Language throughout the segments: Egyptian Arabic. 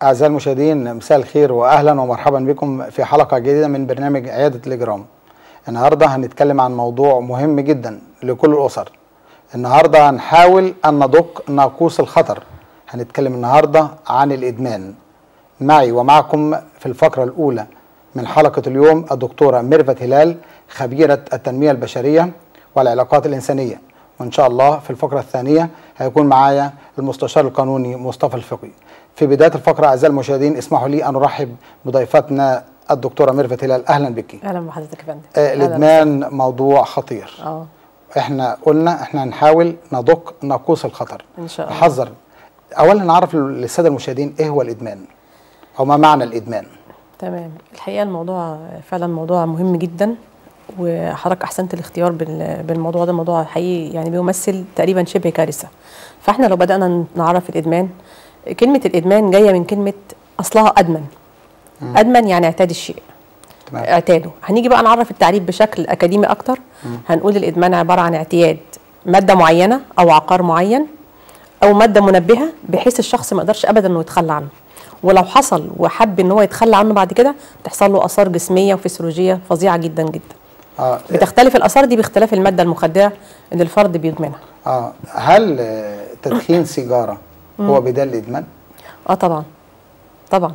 أعزائي المشاهدين مساء الخير وأهلا ومرحبا بكم في حلقة جديدة من برنامج عيادة الإجرام النهاردة هنتكلم عن موضوع مهم جدا لكل الأسر النهاردة هنحاول أن ندق ناقوس الخطر هنتكلم النهاردة عن الإدمان معي ومعكم في الفقرة الأولى من حلقة اليوم الدكتورة ميرفت هلال خبيرة التنمية البشرية والعلاقات الإنسانية وإن شاء الله في الفقرة الثانية هيكون معايا المستشار القانوني مصطفى الفقي في بداية الفقرة أعزائي المشاهدين اسمحوا لي أن أرحب بضيفتنا الدكتورة ميرفت هلال أهلا بك اهلا بحضرتك يا فندم آه الإدمان موضوع خطير اه احنا قلنا احنا هنحاول ندق ناقوس الخطر ان شاء الله نحذر اولا نعرف للساده المشاهدين ايه هو الادمان او ما معنى الادمان تمام الحقيقه الموضوع فعلا موضوع مهم جدا وحضرتك احسنت الاختيار بال- بالموضوع ده موضوع حقيقي يعني بيمثل تقريبا شبه كارثه فاحنا لو بدانا نعرف الادمان كلمه الادمان جايه من كلمه اصلها ادمن ادمن يعني اعتاد الشيء تمام اعتاده هنيجي بقى نعرف التعريف بشكل اكاديمي اكتر هنقول الادمان عباره عن اعتياد ماده معينه او عقار معين او ماده منبهه بحيث الشخص ما يقدرش ابدا انه يتخلى عنه ولو حصل وحب ان هو يتخلى عنه بعد كده بتحصل له اثار جسميه وفسيولوجيه فظيعه جدا جدا اه بتختلف الاثار دي باختلاف الماده المخدره اللي الفرد بيدمنها اه هل آه، تدخين سيجاره هو بدايه الادمان اه طبعا طبعا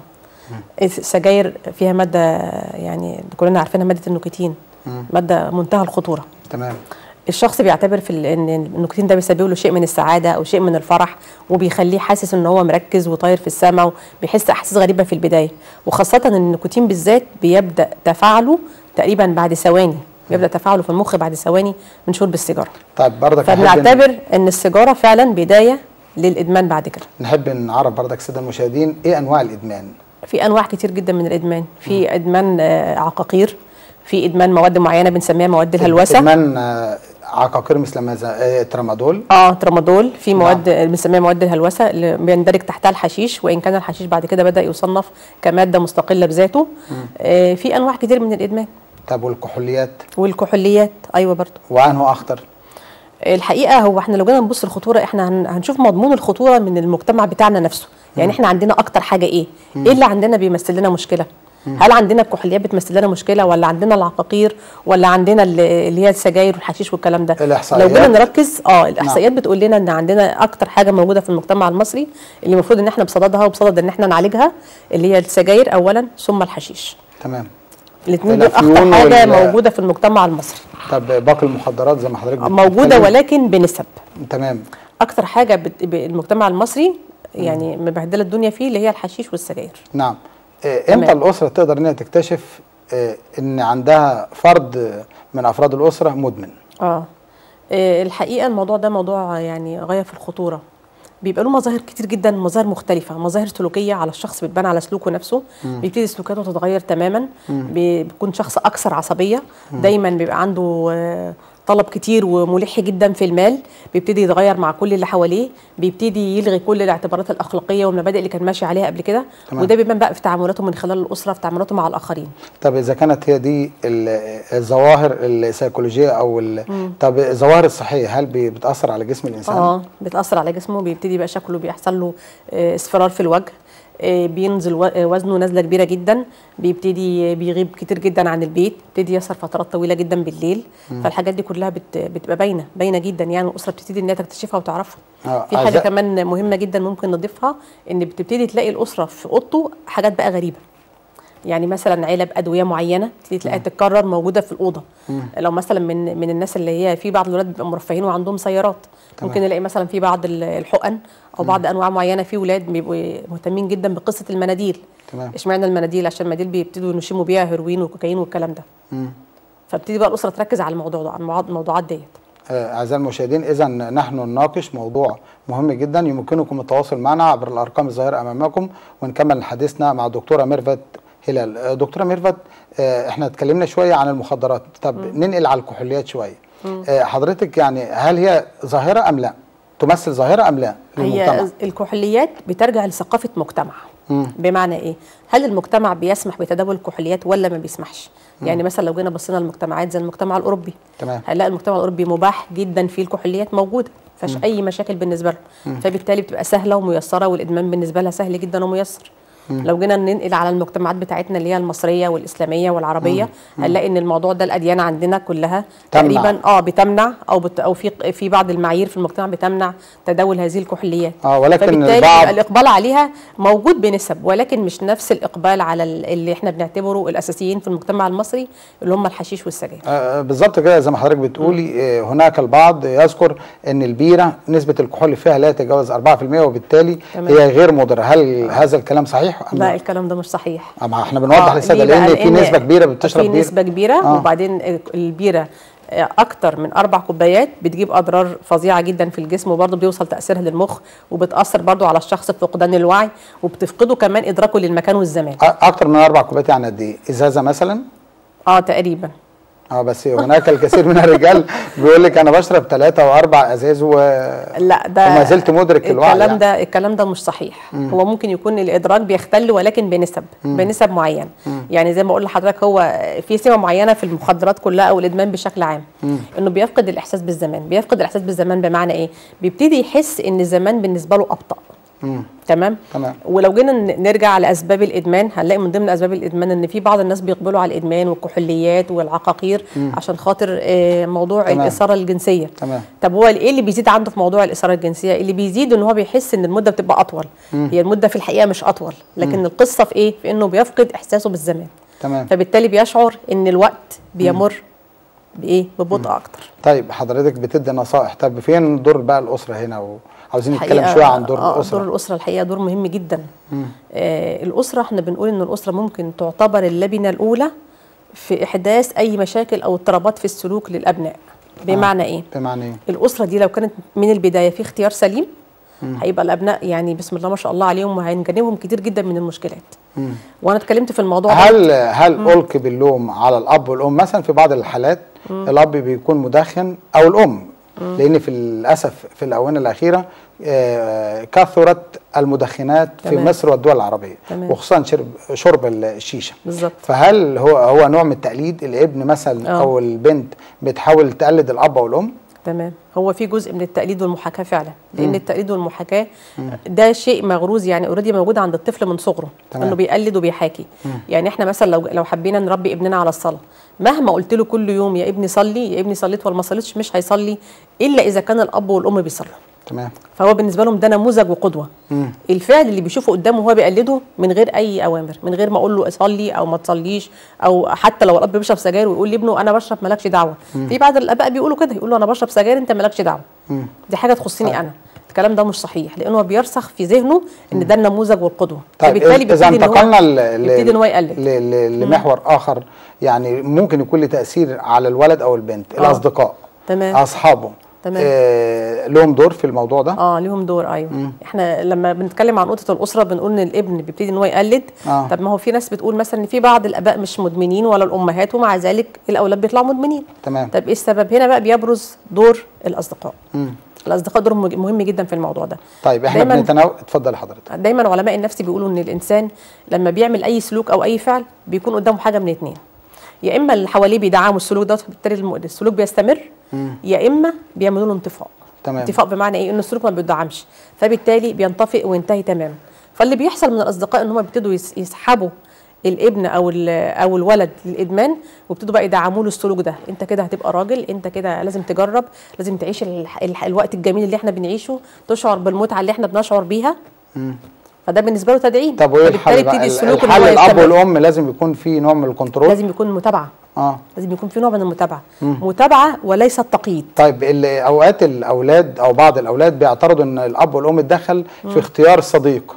السجاير فيها ماده يعني كلنا عارفينها ماده النيكوتين ماده منتهى الخطوره تمام الشخص بيعتبر في ال- ان النيكوتين ده بيسبب له شيء من السعاده او شيء من الفرح وبيخليه حاسس ان هو مركز وطاير في السماء وبيحس احاسيس غريبه في البدايه وخاصه ان النيكوتين بالذات بيبدا تفاعله تقريبا بعد ثواني بيبدا تفاعله في المخ بعد ثواني من شرب السيجاره طيب برضك نحب فبنعتبر ان السيجاره فعلا بدايه للادمان بعد كده نحب نعرف برضك الساده المشاهدين ايه انواع الادمان في انواع كتير جدا من الادمان في ادمان آه، عقاقير في ادمان مواد معينه بنسميها مواد الهلوسه ادمان آه، عقاقير مثل ماذا آه، ترامادول اه ترامادول في مواد بنسميها مواد الهلوسه اللي بيندرج تحتها الحشيش وان كان الحشيش بعد كده بدا يصنف كماده مستقله بذاته آه في انواع كتير من الادمان طب والكحوليات والكحوليات ايوه برضو وانه اخطر الحقيقه هو احنا لو جينا نبص الخطوره احنا هن- هنشوف مضمون الخطوره من المجتمع بتاعنا نفسه يعني احنا عندنا اكتر حاجه ايه ايه اللي عندنا بيمثل لنا مشكله هل عندنا الكحوليات بتمثل لنا مشكله ولا عندنا العقاقير ولا عندنا ال- اللي هي السجاير والحشيش والكلام ده الإحصائيات. لو جينا نركز اه الاحصائيات بتقول لنا ان عندنا اكتر حاجه موجوده في المجتمع المصري اللي المفروض ان احنا بصددها وبصدد ان احنا نعالجها اللي هي السجاير اولا ثم الحشيش تمام الاثنين دول اكتر الأفيون حاجه وال- موجوده في المجتمع المصري طب باقي المخدرات زي ما حضرتك موجوده بتتكلم. ولكن بنسب تمام اكتر حاجه بت... ب- المجتمع المصري يعني مبهدله الدنيا فيه اللي هي الحشيش والسجاير نعم آه، امتى تمام. الاسره تقدر انها تكتشف آه، ان عندها فرد من افراد الاسره مدمن اه آه، الحقيقه الموضوع ده موضوع يعني غايه في الخطوره بيبقى له مظاهر كتير جدا مظاهر مختلفة مظاهر سلوكية على الشخص بتبان على سلوكه نفسه بيبتدي سلوكاته تتغير تماما بي- بيكون شخص أكثر عصبية دايما بيبقى عنده آه، طلب كتير وملح جدا في المال بيبتدي يتغير مع كل اللي حواليه بيبتدي يلغي كل الاعتبارات الأخلاقية والمبادئ اللي كان ماشي عليها قبل كده تمام. وده بيبان بقى في تعاملاته من خلال الأسرة في تعاملاته مع الآخرين طب اذا كانت هي دي ال- الظواهر السيكولوجيه او ال- طب الظواهر الصحيه هل بي- بتاثر على جسم الانسان اه بتاثر على جسمه بيبتدي بقى شكله بيحصل له آه، اصفرار في الوجه آه، بينزل و- آه، وزنه نازله كبيره جدا بيبتدي بيغيب كتير جدا عن البيت بيبتدي يسهر فترات طويله جدا بالليل فالحاجات دي كلها بت بتبقى باينه باينه جدا يعني الاسره بتبتدي انها تكتشفها وتعرفها آه، في حاجه أعزائي- كمان مهمه جدا ممكن نضيفها ان بتبتدي تلاقي الاسره في اوضته حاجات بقى غريبه يعني مثلا علب ادويه معينه تبتدي تلاقيها تتكرر موجوده في الاوضه لو مثلا من من الناس اللي هي في بعض الولاد بيبقوا مرفهين وعندهم سيارات تمام. ممكن نلاقي مثلا في بعض ال- الحقن او بعض انواع معينه في ولاد بيبقوا مهتمين جدا بقصه المناديل تمام اشمعنى المناديل عشان المناديل بيبتدوا ينشموا بيها هيروين وكوكايين والكلام ده مم. فبتدي بقى الاسره تركز على الموضوع ده على الموضوع- الموضوعات ديت آه، اعزائي المشاهدين اذا نحن نناقش موضوع مهم جدا يمكنكم التواصل معنا عبر الارقام الظاهره امامكم ونكمل حديثنا مع الدكتوره ميرفت هلال آه، دكتوره ميرفت آه، احنا اتكلمنا شويه عن المخدرات طب ننقل على الكحوليات شويه آه، حضرتك يعني هل هي ظاهره ام لا تمثل ظاهره ام لا للمجتمع هي الكحوليات بترجع لثقافه مجتمع مم. بمعنى ايه هل المجتمع بيسمح بتداول الكحوليات ولا ما بيسمحش يعني مثلا لو جينا بصينا للمجتمعات زي المجتمع الاوروبي تمام هنلاقي المجتمع الاوروبي مباح جدا فيه الكحوليات موجوده فيش اي مشاكل بالنسبه له فبالتالي بتبقى سهله وميسره والادمان بالنسبه لها سهل جدا وميسر لو جينا ننقل على المجتمعات بتاعتنا اللي هي المصريه والاسلاميه والعربيه هنلاقي ان الموضوع ده الاديان عندنا كلها تمنع. تقريبا اه بتمنع او بت او في في بعض المعايير في المجتمع بتمنع تداول هذه الكحوليات اه ولكن فبالتالي البعض بيبقى الاقبال عليها موجود بنسب ولكن مش نفس الاقبال على ال- اللي احنا بنعتبره الاساسيين في المجتمع المصري اللي هم الحشيش والسجاير آه، بالظبط كده زي ما حضرتك بتقولي آه، هناك البعض يذكر ان البيره نسبه الكحول فيها لا يتجاوز 4% وبالتالي تمام. هي غير مضره هل هذا الكلام صحيح أم لا الكلام ده مش صحيح آه، ما احنا بنوضح آه، للساده ليه بقى؟ لان في لأن نسبه كبيره بتشرب في بيره نسبة كبيرة آه. آه. وبعدين البيرة آه، أكتر من أربع كوبايات بتجيب أضرار فظيعة جدا في الجسم وبرضه بيوصل تأثيرها للمخ وبتأثر برضه على الشخص في فقدان الوعي وبتفقده كمان إدراكه للمكان والزمان أ- اكتر من اربع كوبايات يعني قد ايه ازازه مثلا اه تقريبا اه بس هناك الكثير من الرجال بيقول لك انا بشرب ثلاثة واربع ازاز و لا ده وما زلت مدرك الوعي الكلام يعني. ده الكلام ده مش صحيح مم. هو ممكن يكون الادراك بيختل ولكن بنسب مم. بنسب معينه يعني زي ما اقول لحضرتك هو في سمه معينه في المخدرات كلها او الادمان بشكل عام مم. انه بيفقد الاحساس بالزمان بيفقد الاحساس بالزمان بمعنى ايه بيبتدي يحس ان الزمان بالنسبه له ابطا مم. تمام تمام. ولو جينا ن- نرجع لاسباب الادمان هنلاقي من ضمن اسباب الادمان ان في بعض الناس بيقبلوا على الادمان والكحوليات والعقاقير عشان خاطر آه، موضوع تمام. الاثاره الجنسيه تمام. طب هو ايه اللي بيزيد عنده في موضوع الاثاره الجنسيه اللي بيزيد ان هو بيحس ان المده بتبقى اطول هي المده في الحقيقه مش اطول لكن القصه في ايه في انه بيفقد احساسه بالزمان تمام فبالتالي بيشعر ان الوقت بيمر بايه ببطء اكتر طيب حضرتك بتدي نصائح طب فين دور بقى الاسره هنا وعاوزين نتكلم الحقيقة شويه عن دور آه، الاسره دور الاسره الحقيقه دور مهم جدا آه الاسره احنا بنقول ان الاسره ممكن تعتبر اللبنه الاولى في احداث اي مشاكل او اضطرابات في السلوك للابناء بمعنى ايه بمعنى ايه الاسره دي لو كانت من البدايه في اختيار سليم هيبقى الابناء يعني بسم الله ما شاء الله عليهم وهنجنبهم كتير جدا من المشكلات وانا اتكلمت في الموضوع ده هل هل القي باللوم على الاب والام مثلا في بعض الحالات الاب بيكون مدخن او الام لان في للاسف في الاونه الاخيره آه، كثرت المدخنات في تمام. مصر والدول العربيه تمام. وخصوصا شرب شرب الشيشه بالظبط فهل هو هو نوع من التقليد الابن مثلا آه. او البنت بتحاول تقلد الاب او الام تمام هو في جزء من التقليد والمحاكاه فعلا لان التقليد والمحاكاه ده شيء مغروز يعني اوريدي موجود عند الطفل من صغره تمام. انه بيقلد وبيحاكي يعني احنا مثلا لو لو حبينا نربي ابننا على الصلاه مهما قلت له كل يوم يا ابني صلي يا ابني صليت ولا ما صليتش مش هيصلي الا اذا كان الاب والام بيصلوا تمام فهو بالنسبه لهم ده نموذج وقدوه مم. الفعل اللي بيشوفه قدامه هو بيقلده من غير اي اوامر من غير ما اقول له صلي او ما تصليش او حتى لو الاب بيشرب سجاير ويقول لابنه انا بشرب مالكش دعوه في بعض الاباء بيقولوا كده يقولوا انا بشرب سجاير انت مالكش دعوه دي حاجه تخصني انا الكلام ده مش صحيح لانه هو بيرسخ في ذهنه ان ده النموذج والقدوه طيب اذا بيبتدي إن هو- انتقلنا ل- بيبتدي ان هو يقلد ل- ل- لمحور اخر يعني ممكن يكون له تاثير على الولد او البنت آه. الاصدقاء تمام اصحابه تمام. آه لهم دور في الموضوع ده اه ليهم دور ايوه احنا لما بنتكلم عن نقطه الاسره بنقول ان الابن بيبتدي ان هو يقلد آه. طب ما هو في ناس بتقول مثلا ان في بعض الاباء مش مدمنين ولا الامهات ومع ذلك الاولاد بيطلعوا مدمنين تمام طب ايه السبب هنا بقى بيبرز دور الاصدقاء مم. الاصدقاء دورهم مج- مهم جدا في الموضوع ده طيب احنا دايماً- بنتناول اتفضل حضرتك دايما علماء النفس بيقولوا ان الانسان لما بيعمل اي سلوك او اي فعل بيكون قدامه حاجه من اتنين يا اما اللي حواليه بيدعموا السلوك ده فبالتالي الم- السلوك بيستمر يا اما بيعملوا له انطفاء تمام انطفاء بمعنى ايه ان السلوك ما بيدعمش فبالتالي بينطفئ وينتهي تماما فاللي بيحصل من الاصدقاء ان هم بيبتدوا يس- يسحبوا الابن او ال- او الولد للادمان ويبتدوا بقى يدعموا له السلوك ده انت كده هتبقى راجل انت كده لازم تجرب لازم تعيش الح- الح- الوقت الجميل اللي احنا بنعيشه تشعر بالمتعه اللي احنا بنشعر بيها فده بالنسبه له تدعيم طب وايه فبالتالي الحل بقى يبتدي ال- السلوك ان الحل هو الاب يستمر. والام لازم يكون في نوع من الكنترول لازم يكون متابعه اه لازم يكون في نوع من المتابعه متابعه وليس تقييد طيب ال- اوقات الاولاد او بعض الاولاد بيعترضوا ان الاب والام اتدخل في اختيار الصديق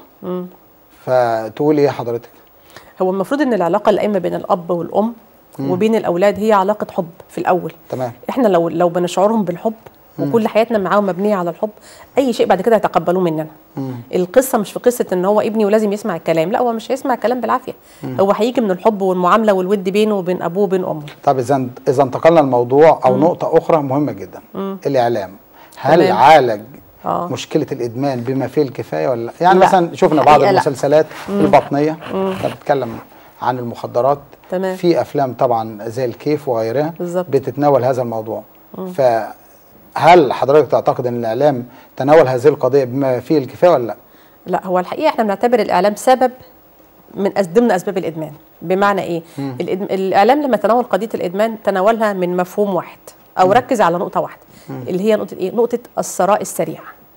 فتقول ايه حضرتك هو المفروض ان العلاقه القايمه بين الاب والام وبين الاولاد هي علاقه حب في الاول تمام احنا لو لو بنشعرهم بالحب وكل حياتنا معاهم مبنيه على الحب اي شيء بعد كده هيتقبلوه مننا القصه مش في قصه ان هو ابني ولازم يسمع الكلام لا هو مش هيسمع الكلام بالعافيه هو هيجي من الحب والمعامله والود بينه وبين ابوه وبين امه طب اذا اذا انتقلنا لموضوع او نقطه اخرى مهمه جدا الاعلام هل تمام. عالج آه. مشكله الادمان بما فيه الكفايه ولا لا؟ يعني لا. مثلا شفنا بعض الحقيقة لا. المسلسلات البطنيه كانت بتتكلم عن المخدرات تمام. في افلام طبعا زي الكيف وغيرها بالظبط. بتتناول هذا الموضوع فهل حضرتك تعتقد ان الاعلام تناول هذه القضيه بما فيه الكفايه ولا لا؟ لا هو الحقيقه احنا بنعتبر الاعلام سبب من أس- ضمن اسباب الادمان بمعنى ايه الإدم... الاعلام لما تناول قضيه الادمان تناولها من مفهوم واحد او ركز على نقطه واحده اللي هي نقطه ايه نقطه الثراء السريع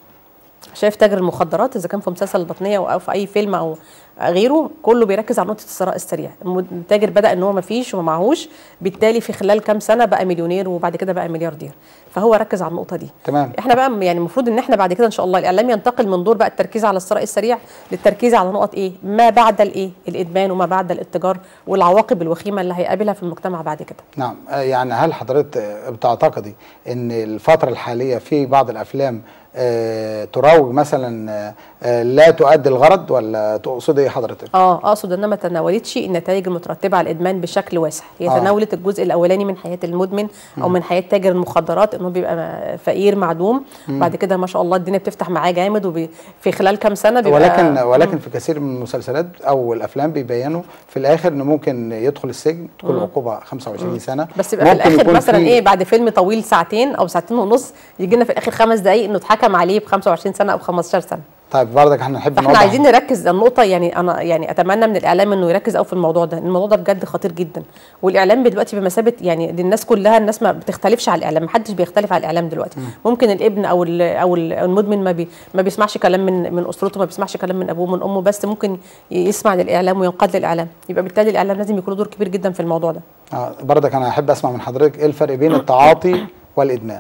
شايف تاجر المخدرات اذا كان في مسلسل البطنيه او في اي فيلم او غيره كله بيركز على نقطه الثراء السريع الم- التاجر بدا ان هو ما فيش وما معهوش بالتالي في خلال كام سنه بقى مليونير وبعد كده بقى ملياردير فهو ركز على النقطه دي تمام. احنا بقى يعني المفروض ان احنا بعد كده ان شاء الله الاعلام ينتقل من دور بقى التركيز على الثراء السريع للتركيز على نقط ايه ما بعد الايه الادمان وما بعد الاتجار والعواقب الوخيمه اللي هيقابلها في المجتمع بعد كده نعم آه، يعني هل حضرتك آه، بتعتقدي ان الفتره الحاليه في بعض الافلام آه، تروج مثلا آه، آه، لا تؤدي الغرض ولا تقصدي ايه حضرتك؟ اه اقصد انها ما تناولتش النتائج المترتبه على الادمان بشكل واسع هي آه. آه. تناولت الجزء الاولاني من حياه المدمن او من حياه تاجر المخدرات انه بيبقى م- فقير معدوم بعد كده ما شاء الله الدنيا بتفتح معاه جامد وفي خلال كام سنه بيبقى ولكن ولكن في كثير من المسلسلات او الافلام بيبينوا في الاخر انه ممكن يدخل السجن تكون العقوبه 25 سنه بس يبقى في ممكن الاخر يكون مثلا في- ايه بعد فيلم طويل ساعتين او ساعتين ونص يجي لنا في الاخر خمس دقائق انه اتحكم عليه ب 25 سنه او 15 سنه طيب برضك احنا نحب فاحنا نوضح عايزين نركز النقطه يعني انا يعني اتمنى من الاعلام انه يركز قوي في الموضوع ده الموضوع ده بجد خطير جدا والاعلام دلوقتي بمثابه يعني للناس كلها الناس ما بتختلفش على الاعلام محدش بيختلف على الاعلام دلوقتي ممكن الابن او ال او ال- المدمن ما بي ما بيسمعش كلام من من اسرته ما بيسمعش كلام من ابوه من امه بس ممكن يسمع للاعلام وينقاد للاعلام يبقى بالتالي الاعلام لازم يكون له دور كبير جدا في الموضوع ده آه برضك انا احب اسمع من حضرتك ايه الفرق بين التعاطي والادمان؟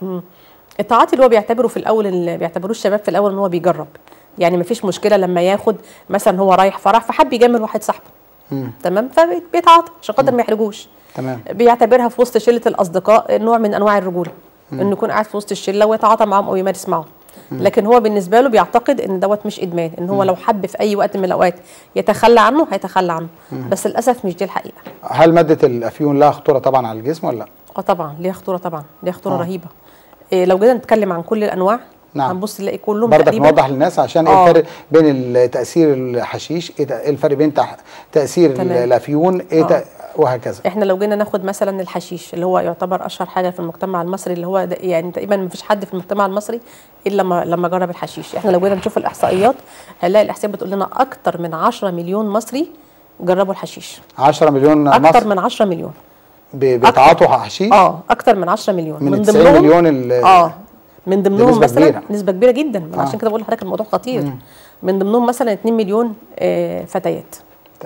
التعاطي اللي هو بيعتبره في الاول اللي بيعتبروه الشباب في الاول ان هو بيجرب يعني مفيش مشكله لما ياخد مثلا هو رايح فرح فحب يجامل واحد صاحبه مم. تمام فبيتعاطى عشان خاطر ما يحرجوش تمام بيعتبرها في وسط شله الاصدقاء نوع من انواع الرجوله انه يكون قاعد في وسط الشله ويتعاطى معاهم او يمارس معاهم لكن هو بالنسبه له بيعتقد ان دوت مش ادمان ان هو لو حب في اي وقت من الاوقات يتخلى عنه هيتخلى عنه بس للاسف مش دي الحقيقه هل ماده الافيون لها خطوره طبعا على الجسم ولا لا؟ اه طبعا ليها خطوره طبعا ليها خطوره آه. رهيبه إيه لو جينا نتكلم عن كل الانواع نعم. هنبص نلاقي كلهم برضك تقريبا نوضح للناس عشان ايه آه. الفرق بين ال- تاثير الحشيش ايه تأ- إيه الفرق بين تح- تاثير تمام. الافيون ايه آه. تأ- وهكذا احنا لو جينا ناخد مثلا الحشيش اللي هو يعتبر اشهر حاجه في المجتمع المصري اللي هو ده يعني تقريبا ما فيش حد في المجتمع المصري الا لما لما جرب الحشيش احنا لو جينا نشوف الاحصائيات هنلاقي الاحصائيات بتقول لنا اكتر من 10 مليون مصري جربوا الحشيش 10 مليون اكتر مصري من 10 مليون بي- بيتعاطوا حشيش اه اكتر من 10 مليون من 90 مليون ال- اه من ضمنهم نسبة مثلا كبيرة. نسبه كبيره جدا من آه. عشان كده بقول لحضرتك الموضوع خطير من ضمنهم مثلا 2 مليون آه فتيات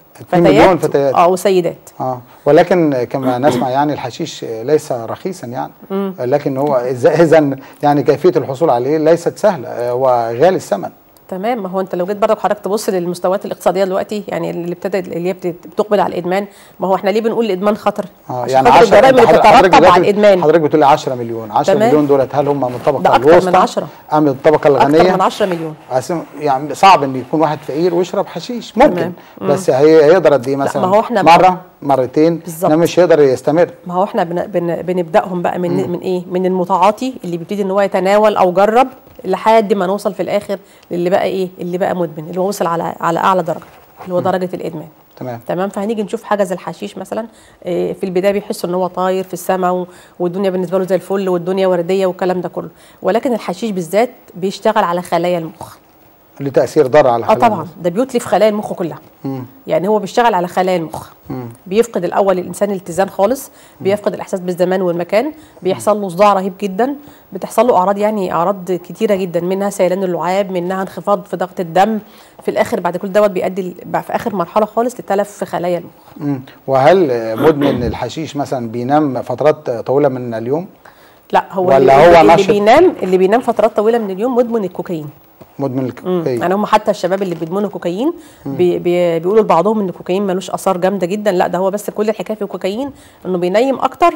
2 مليون فتيات اه وسيدات اه ولكن كما نسمع يعني الحشيش ليس رخيصا يعني لكن هو اذا يعني كيفيه الحصول عليه ليست سهله آه، وغالي الثمن تمام ما هو انت لو جيت برضك حضرتك تبص للمستويات الاقتصاديه دلوقتي يعني اللي ابتدى اللي هي بت- بتقبل على الادمان ما هو احنا ليه بنقول الادمان خطر؟ اه عشان يعني خاطر 10 الجرائم اللي حضرتك- حضرتك بتترتب على دلوقتي- الادمان حضرتك بتقولي 10 مليون 10 تمام. مليون دولت هل هم من الطبقه ده أكتر من الوسطى 10. ام من الطبقه الغنيه اكتر من 10 مليون أسم- يعني صعب ان يكون واحد فقير ويشرب حشيش ممكن تمام. بس هي هيقدر قد ايه مثلا ما هو إحنا- مره مرتين بالظبط. انما مش هيقدر يستمر ما هو احنا بن بن بنبداهم بقى من من ايه؟ من المتعاطي اللي بيبتدي ان هو يتناول او جرب لحد ما نوصل في الاخر للي بقى ايه؟ اللي بقى مدمن اللي هو وصل على على اعلى درجه اللي هو درجه الادمان. تمام تمام فهنيجي نشوف حاجه زي الحشيش مثلا إيه، في البدايه بيحس ان هو طاير في السماء و- والدنيا بالنسبه له زي الفل والدنيا ورديه والكلام ده كله ولكن الحشيش بالذات بيشتغل على خلايا المخ له تاثير ضار على اه خلايا طبعا ده بيتلف خلايا المخ كلها مم. يعني هو بيشتغل على خلايا المخ مم. بيفقد الاول الانسان الاتزان خالص بيفقد الاحساس بالزمان والمكان بيحصل له صداع رهيب جدا بتحصل له اعراض يعني اعراض كتيره جدا منها سيلان اللعاب منها انخفاض في ضغط الدم في الاخر بعد كل دوت بيؤدي ل- بقى في اخر مرحله خالص لتلف في خلايا المخ مم. وهل آه، مدمن الحشيش مثلا بينام فترات طويله من اليوم لا هو ولا اللي, هو اللي نشط؟ بينام اللي بينام فترات طويله من اليوم مدمن الكوكايين مدمن مم. الكوكايين يعني هم حتى الشباب اللي بيدمنوا كوكايين بي بي بيقولوا لبعضهم ان الكوكايين ملوش اثار جامده جدا لا ده هو بس كل الحكايه في الكوكايين انه بينيم اكتر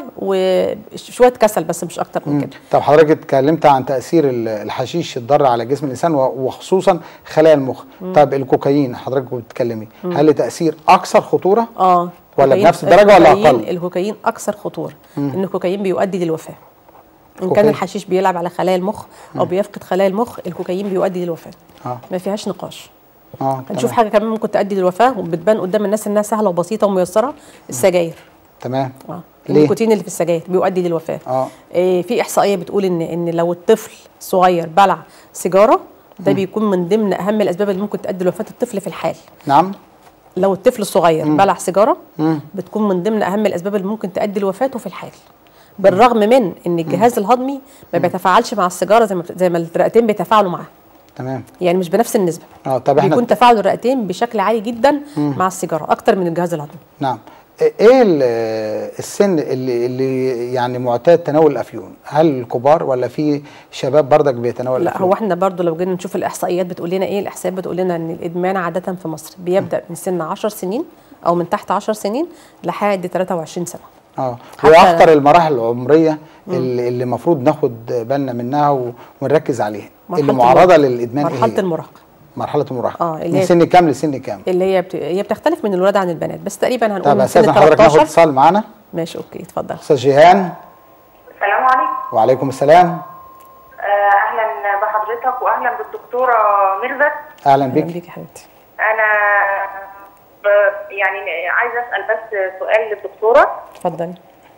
وشويه كسل بس مش اكتر من مم. كده طب حضرتك اتكلمت عن تاثير ال- الحشيش الضار على جسم الانسان و- وخصوصا خلايا المخ طب الكوكايين حضرتك بتتكلمي هل له تاثير اكثر خطوره اه ولا الكوكايين- بنفس الدرجة ولا الكوكايين- أقل؟ الكوكايين اكثر خطوره ان الكوكايين بيؤدي للوفاه ان كان كوكايين. الحشيش بيلعب على خلايا المخ او بيفقد خلايا المخ الكوكايين بيؤدي للوفاه اه ما فيهاش نقاش اه هنشوف تمام. حاجه كمان ممكن تؤدي للوفاه وبتبان قدام الناس انها سهله وبسيطه وميسره السجاير تمام اه ليه؟ النيكوتين اللي في السجاير بيؤدي للوفاه اه إيه في احصائيه بتقول ان ان لو الطفل صغير بلع سيجاره ده بيكون من ضمن اهم الاسباب اللي ممكن تؤدي لوفاه الطفل في الحال نعم لو الطفل الصغير بلع سيجاره مم. بتكون من ضمن اهم الاسباب اللي ممكن تؤدي لوفاته في الحال بالرغم من ان الجهاز الهضمي ما بيتفاعلش مع السيجاره زي ما زي ما الرئتين بيتفاعلوا معاها تمام يعني مش بنفس النسبه اه طب احنا بيكون تفاعل الرئتين بشكل عالي جدا مع السيجاره اكتر من الجهاز الهضمي نعم ايه ال- السن اللي اللي يعني معتاد تناول الافيون هل الكبار ولا في شباب بردك بيتناول لا الافيون هو احنا برضو لو جينا نشوف الاحصائيات بتقول لنا ايه الاحصائيات بتقول لنا ان الادمان عاده في مصر بيبدا من سن 10 سنين او من تحت 10 سنين لحد 23 سنه اه حتى- هو اخطر المراحل العمريه اللي اللي المفروض ناخد بالنا منها و- ونركز عليها اللي مرحلة معرضه المراهقة. للادمان ايه مرحله هي؟ المراهقه مرحله المراهقه اه، اللي من هي- سن كام لسن كام اللي هي بت... هي بتختلف من الولاد عن البنات بس تقريبا هنقول طب من سن اساسا حضرتك ناخد 13 اتصال معانا ماشي اوكي اتفضل استاذ جيهان السلام عليكم وعليكم السلام آه، اهلا بحضرتك واهلا بالدكتوره ميرفت اهلا اهلا بك بيك يا حبيبتي انا ب- يعني عايزه اسال بس سؤال للدكتوره اتفضلي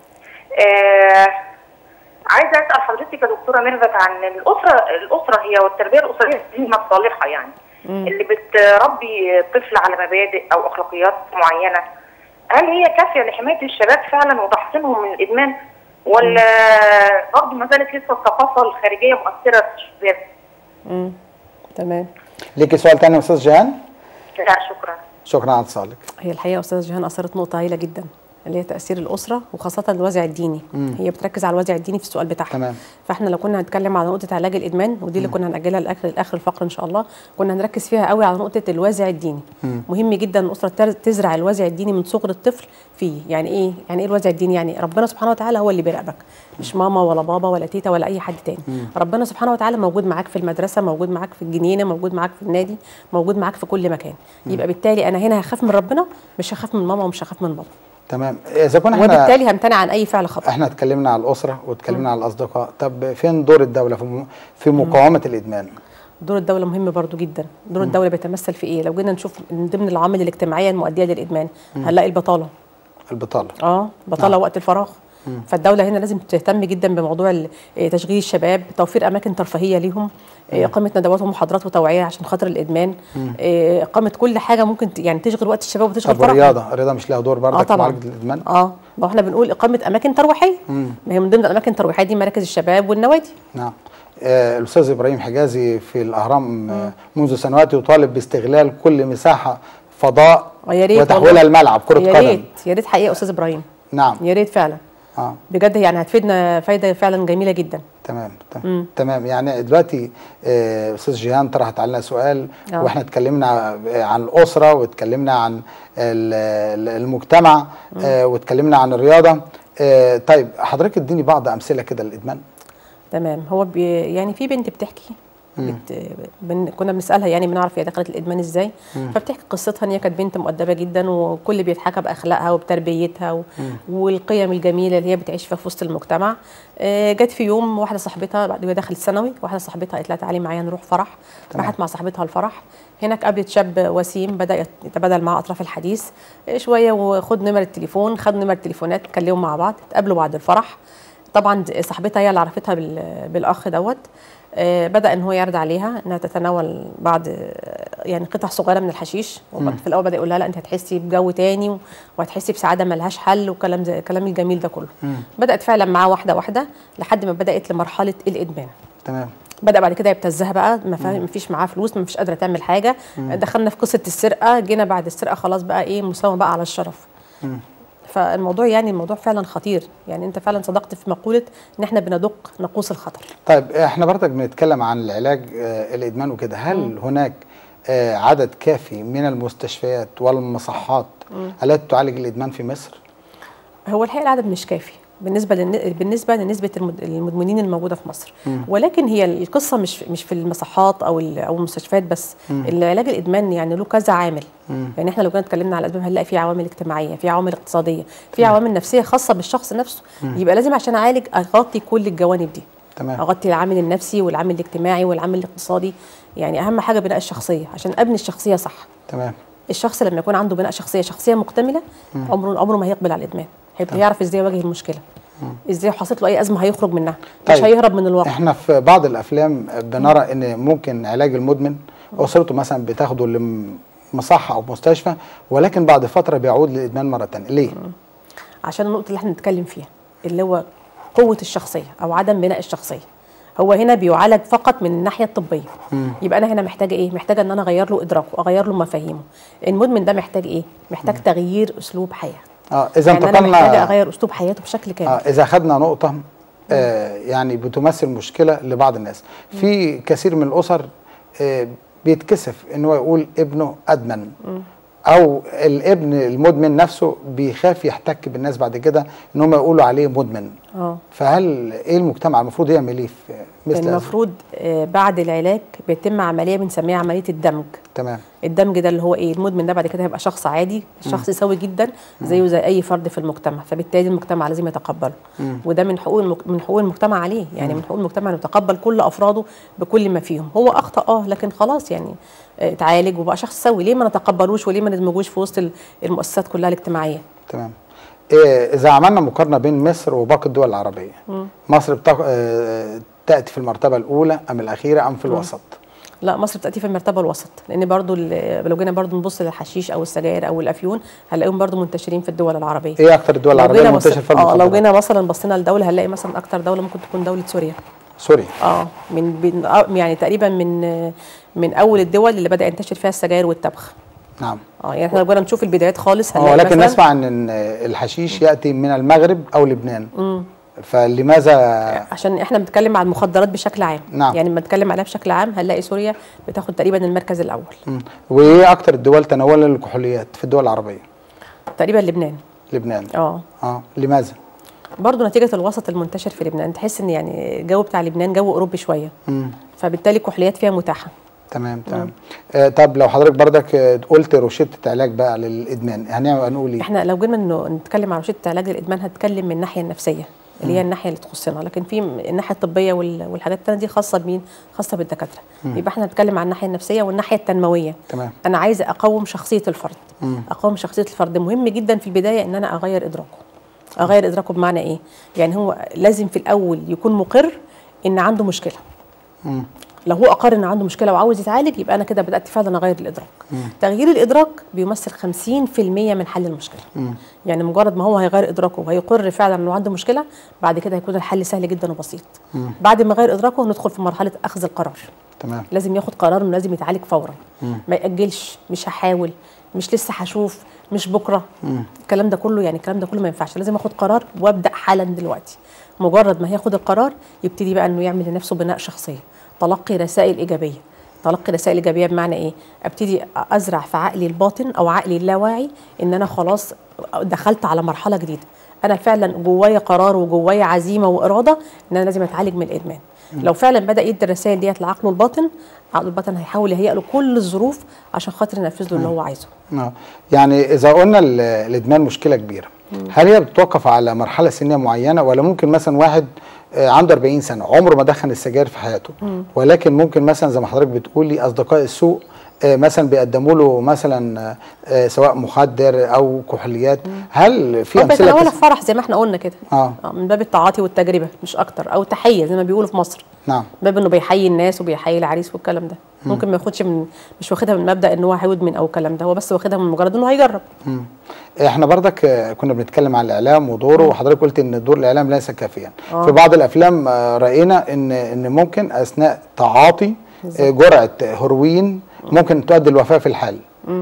آه، عايزه اسال حضرتك يا دكتوره ميرفت عن الاسره الاسره هي والتربيه الاسريه الدينيه الصالحه يعني اللي بتربي طفل على مبادئ او اخلاقيات معينه هل هي كافيه لحمايه الشباب فعلا وتحصينهم من الادمان ولا برضه ما زالت لسه الثقافه الخارجيه مؤثره في الشباب؟ امم تمام ليكي سؤال تاني يا استاذ جيهان لا شكرا شكرا على اتصالك هي الحقيقه استاذه جيهان اثرت نقطه هايله جدا اللي هي تاثير الاسره وخاصه الوازع الديني هي بتركز على الوازع الديني في السؤال بتاعها تمام. فاحنا لو كنا هنتكلم على نقطه علاج الادمان ودي اللي كنا هناجلها لاخر لاخر الفقره ان شاء الله كنا هنركز فيها قوي على نقطه الوازع الديني مهم جدا ان الاسره تر- تزرع الوازع الديني من صغر الطفل فيه يعني ايه يعني ايه الوازع الديني يعني ربنا سبحانه وتعالى هو اللي بيراقبك مش ماما ولا بابا ولا تيتا ولا اي حد تاني ربنا سبحانه وتعالى موجود معاك في المدرسه موجود معاك في الجنينه موجود معاك في النادي موجود معاك في كل مكان يبقى بالتالي انا هنا هخاف من ربنا مش هخاف من ماما ومش هخاف من بابا تمام اذا كنا احنا وبالتالي همتنع عن اي فعل خطا احنا اتكلمنا على الاسره واتكلمنا على الاصدقاء طب فين دور الدوله في م- في مقاومه الادمان دور الدوله مهم برضو جدا دور الدوله بيتمثل في ايه لو جينا نشوف من ضمن العوامل الاجتماعيه المؤديه للادمان هنلاقي البطاله البطاله اه بطاله وقت الفراغ فالدوله هنا لازم تهتم جدا بموضوع ال- إيه، تشغيل الشباب توفير اماكن ترفيهيه ليهم إيه، اقامه ندوات ومحاضرات وتوعيه عشان خاطر الادمان إيه، اقامه كل حاجه ممكن ت- يعني تشغل وقت الشباب وتشغل طب فرحهم الرياضه الرياضه مش لها دور اه برضك في طبعا معالجه الادمان اه ما احنا بنقول اقامه اماكن ترويحيه ما هي من ضمن الاماكن الترويحيه دي مراكز الشباب والنوادي نعم آه، الاستاذ ابراهيم حجازي في الاهرام آه، منذ سنوات يطالب باستغلال كل مساحه فضاء يا ريت وتحويلها والله. الملعب كره يا قدم ريت يا ريت حقيقه استاذ ابراهيم نعم يا ريت فعلا اه بجد يعني هتفيدنا فايده فعلا جميله جدا تمام تمام تمام يعني دلوقتي آه، استاذ جيهان طرحت علينا سؤال آه. واحنا اتكلمنا عن الاسره واتكلمنا عن ال- ال- المجتمع آه، واتكلمنا عن الرياضه آه، طيب حضرتك اديني بعض امثله كده للادمان تمام هو بي يعني في بنت بتحكي بت بن كنا بنسالها يعني بنعرف هي دخلت الادمان ازاي فبتحكي قصتها ان هي كانت بنت مؤدبه جدا وكل بيتحكى باخلاقها وبتربيتها و... والقيم الجميله اللي هي بتعيش فيها في وسط المجتمع آه، جت في يوم واحده صاحبتها بعد ما دخلت ثانوي واحده صاحبتها قالت لها تعالي معايا نروح فرح تمام. راحت مع صاحبتها الفرح هناك قابلت شاب وسيم بدا يتبادل معاه اطراف الحديث آه، شويه وخد نمر التليفون خد نمر التليفونات اتكلموا مع بعض اتقابلوا بعد الفرح طبعا صاحبتها هي اللي عرفتها بال- بالاخ دوت آه، بدا ان هو يعرض عليها انها تتناول بعض آه، يعني قطع صغيره من الحشيش وبعد- في الاول بدا يقول لها لا انت هتحسي بجو تاني و- وهتحسي بسعاده ملهاش حل وكلام زي الكلام الجميل ده كله بدات فعلا معاه واحده واحده لحد ما بدات لمرحله الادمان تمام بدا بعد كده يبتزها بقى ما فا- ما فيش معاه فلوس ما فيش قادره تعمل حاجه دخلنا في قصه السرقه جينا بعد السرقه خلاص بقى ايه مساومه بقى على الشرف فالموضوع يعني الموضوع فعلا خطير يعني انت فعلا صدقت في مقوله ان احنا بندق ناقوس الخطر طيب احنا برضك بنتكلم عن العلاج آه، الادمان وكده هل هناك آه، عدد كافي من المستشفيات والمصحات التي تعالج الادمان في مصر هو الحقيقه العدد مش كافي بالنسبه للن... بالنسبه لنسبه المد... المدمنين الموجوده في مصر ولكن هي القصه مش مش في المصحات او ال... او المستشفيات بس العلاج الادمان يعني له كذا عامل يعني احنا لو جينا اتكلمنا على الاسباب هنلاقي في عوامل اجتماعيه في عوامل اقتصاديه في عوامل نفسيه خاصه بالشخص نفسه يبقى لازم عشان اعالج اغطي كل الجوانب دي تمام اغطي العامل النفسي والعامل الاجتماعي والعامل الاقتصادي يعني اهم حاجه بناء الشخصيه عشان ابني الشخصيه صح تمام الشخص لما يكون عنده بناء شخصيه شخصيه مكتمله عمره عمره ما هيقبل على الادمان هيبقى يعرف ازاي يواجه المشكله ازاي حصلت له اي ازمه هيخرج منها مش طيب. هيهرب من الواقع احنا في بعض الافلام بنرى ان ممكن علاج المدمن اسرته مثلا بتاخده مصحه او مستشفى ولكن بعد فتره بيعود للادمان مره ثانيه ليه عشان النقطه اللي احنا بنتكلم فيها اللي هو قوه الشخصيه او عدم بناء الشخصيه هو هنا بيعالج فقط من الناحيه الطبيه يبقى انا هنا محتاجه ايه محتاجه ان انا اغير له ادراكه اغير له مفاهيمه المدمن ده محتاج ايه محتاج تغيير اسلوب حياه اه اذا يعني انا محتاجه انتقلنا اغير اسلوب حياته بشكل كامل آه اذا خدنا نقطه آه يعني بتمثل مشكله لبعض الناس في كثير من الاسر آه بيتكسف ان هو يقول ابنه ادمن او الابن المدمن نفسه بيخاف يحتك بالناس بعد كده ان هم يقولوا عليه مدمن اه فهل ايه المجتمع المفروض يعمل ايه في مثل هذا؟ المفروض آه، بعد العلاج بيتم عمليه بنسميها عمليه الدمج تمام الدمج ده اللي هو ايه المدمن ده بعد كده هيبقى شخص عادي شخص سوي جدا زيه زي اي فرد في المجتمع فبالتالي المجتمع لازم يتقبله وده من حقوق المك... من حقوق المجتمع عليه يعني من حقوق المجتمع انه يتقبل كل افراده بكل ما فيهم هو اخطا اه لكن خلاص يعني آه، اتعالج وبقى شخص سوي ليه ما نتقبلوش وليه ما ندمجوش في وسط ال- المؤسسات كلها الاجتماعيه تمام إيه اذا عملنا مقارنه بين مصر وباقي الدول العربيه مصر بتق... آه، تاتي في المرتبه الاولى ام الاخيره ام في الوسط لا مصر بتاتي في المرتبه الوسط لان برضو ال- لو جينا برضو نبص للحشيش او السجاير او الافيون هنلاقيهم برضو منتشرين في الدول العربيه ايه اكتر الدول لو العربيه جينا بص- منتشر فيها اه لو المخدرات؟ جينا مثلا بصينا لدوله هنلاقي مثلا اكتر دوله ممكن تكون دوله سوريا سوريا اه من بين آه، يعني تقريبا من آه، من اول الدول اللي بدا ينتشر فيها السجاير والتبخ نعم اه يعني احنا لو جينا نشوف البدايات خالص آه، هنلاقي ولكن مثلاً- نسمع ان إن الحشيش ياتي من المغرب او لبنان فلماذا عشان احنا بنتكلم عن المخدرات بشكل عام نعم. يعني لما نتكلم عليها بشكل عام هنلاقي سوريا بتاخد تقريبا المركز الاول مم. وايه اكتر الدول تناولا للكحوليات في الدول العربيه تقريبا لبنان لبنان اه اه لماذا برضه نتيجه الوسط المنتشر في لبنان تحس ان يعني الجو بتاع لبنان جو اوروبي شويه مم. فبالتالي الكحوليات فيها متاحه تمام تمام آه طب لو حضرتك بردك آه، قلت روشته علاج بقى للادمان هنعمل هنقول ايه احنا لو جينا إنه نتكلم عن روشته علاج الادمان هنتكلم من الناحيه النفسيه اللي هي الناحيه اللي تخصنا لكن في م- الناحيه الطبيه وال- والحاجات الثانيه دي خاصه بمين خاصه بالدكاتره يبقى احنا هنتكلم عن الناحيه النفسيه والناحيه التنمويه تمام انا عايزه اقوم شخصيه الفرد مم. اقوم شخصيه الفرد مهم جدا في البدايه ان انا اغير ادراكه اغير ادراكه بمعنى ايه يعني هو لازم في الاول يكون مقر ان عنده مشكله مم. لو هو اقر ان عنده مشكله وعاوز يتعالج يبقى انا كده بدات فعلا اغير الادراك تغيير الادراك بيمثل 50% من حل المشكله مم. يعني مجرد ما هو هيغير ادراكه وهيقر فعلا انه عنده مشكله بعد كده هيكون الحل سهل جدا وبسيط بعد ما يغير ادراكه ندخل في مرحله اخذ القرار تمام لازم ياخد قرار انه لازم يتعالج فورا ما ياجلش مش هحاول مش لسه هشوف مش بكره الكلام ده كله يعني الكلام ده كله ما ينفعش لازم اخد قرار وابدا حالا دلوقتي مجرد ما هياخد القرار يبتدي بقى انه يعمل لنفسه بناء شخصيه تلقي رسائل ايجابيه تلقي رسائل ايجابيه بمعنى ايه ابتدي ازرع في عقلي الباطن او عقلي اللاواعي ان انا خلاص دخلت على مرحله جديده انا فعلا جوايا قرار وجوايا عزيمه واراده ان انا لازم اتعالج من الادمان لو فعلا بدا يدي الرسائل ديت لعقله الباطن عقله الباطن هيحاول يهيئ له كل الظروف عشان خاطر ينفذ له اللي هو عايزه آه. يعني اذا قلنا ال- الادمان مشكله كبيره هل هي بتتوقف على مرحله سنيه معينه ولا ممكن مثلا واحد آه، عنده 40 سنه عمره ما دخن السجاير في حياته ولكن ممكن مثلا زي ما حضرتك بتقولي اصدقاء السوء آه، مثلا بيقدموا له مثلا آه، آه، سواء مخدر او كحوليات هل في هو امثله بيتناولها كس- في فرح زي ما احنا قلنا كده اه آه، من باب التعاطي والتجربه مش اكتر او تحيه زي ما بيقولوا في مصر نعم باب انه بيحيي الناس وبيحيي العريس والكلام ده ممكن ما ياخدش من مش واخدها من مبدا ان هو هيدمن او الكلام ده هو بس واخدها من مجرد انه هيجرب مم. احنا برضك آه، كنا بنتكلم عن الاعلام ودوره وحضرتك قلت ان دور الاعلام ليس كافيا آه. في بعض الافلام آه، راينا ان ان ممكن اثناء تعاطي آه، جرعه هيروين ممكن تؤدي الوفاه في الحال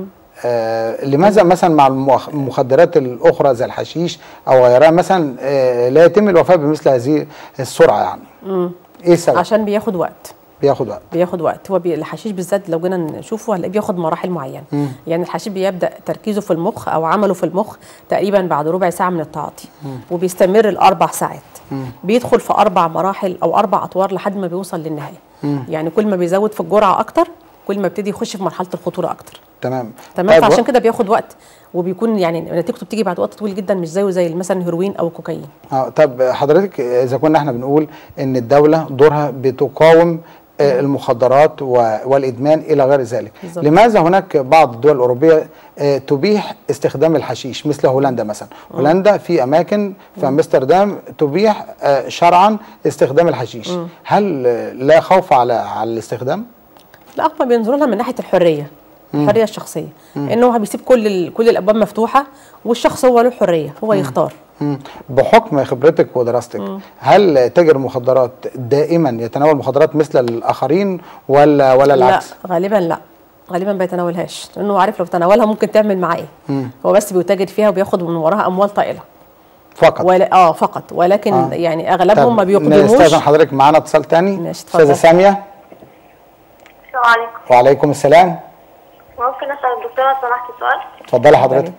آه لماذا مثلا مع المخ- المخدرات الاخرى زي الحشيش او غيرها مثلا آه لا يتم الوفاه بمثل هذه السرعه يعني ايه السبب عشان بياخد وقت بياخد وقت بياخد وقت هو بي... الحشيش بالذات لو جينا نشوفه هنلاقيه بياخد مراحل معينه يعني الحشيش بيبدا تركيزه في المخ او عمله في المخ تقريبا بعد ربع ساعه من التعاطي وبيستمر الاربع ساعات بيدخل في اربع مراحل او اربع اطوار لحد ما بيوصل للنهايه يعني كل ما بيزود في الجرعه اكتر كل ما يبتدي يخش في مرحله الخطوره اكتر تمام تمام طيب فعشان كده بياخد وقت وبيكون يعني نتيجته بتيجي بعد وقت طويل جدا مش زيه زي مثلا الهيروين او الكوكايين اه طب حضرتك اذا كنا احنا بنقول ان الدوله دورها بتقاوم آه، المخدرات و- والادمان الى غير ذلك بالظبط. لماذا هناك بعض الدول الاوروبيه آه، تبيح استخدام الحشيش مثل هولندا مثلا هولندا في اماكن في امستردام تبيح آه، شرعا استخدام الحشيش هل آه، لا خوف على على الاستخدام لا هم بينظروا لها من ناحيه الحريه الحريه الشخصيه ان هو بيسيب كل ال- كل الابواب مفتوحه والشخص هو له حريه هو يختار مم. بحكم خبرتك ودراستك هل تاجر المخدرات دائما يتناول مخدرات مثل الاخرين ولا ولا العكس؟ لا غالبا لا غالبا ما بيتناولهاش لانه عارف لو تناولها ممكن تعمل معاه ايه هو بس بيتاجر فيها وبياخد من وراها اموال طائله فقط ولا اه فقط ولكن آه. آه. يعني اغلبهم ما طب بيقدموش نستاذن حضرتك معانا اتصال تاني ماشي، استاذه اتفضل. ساميه السلام عليكم وعليكم السلام ممكن اسال الدكتوره لو سمحت سؤال اتفضلي حضرتك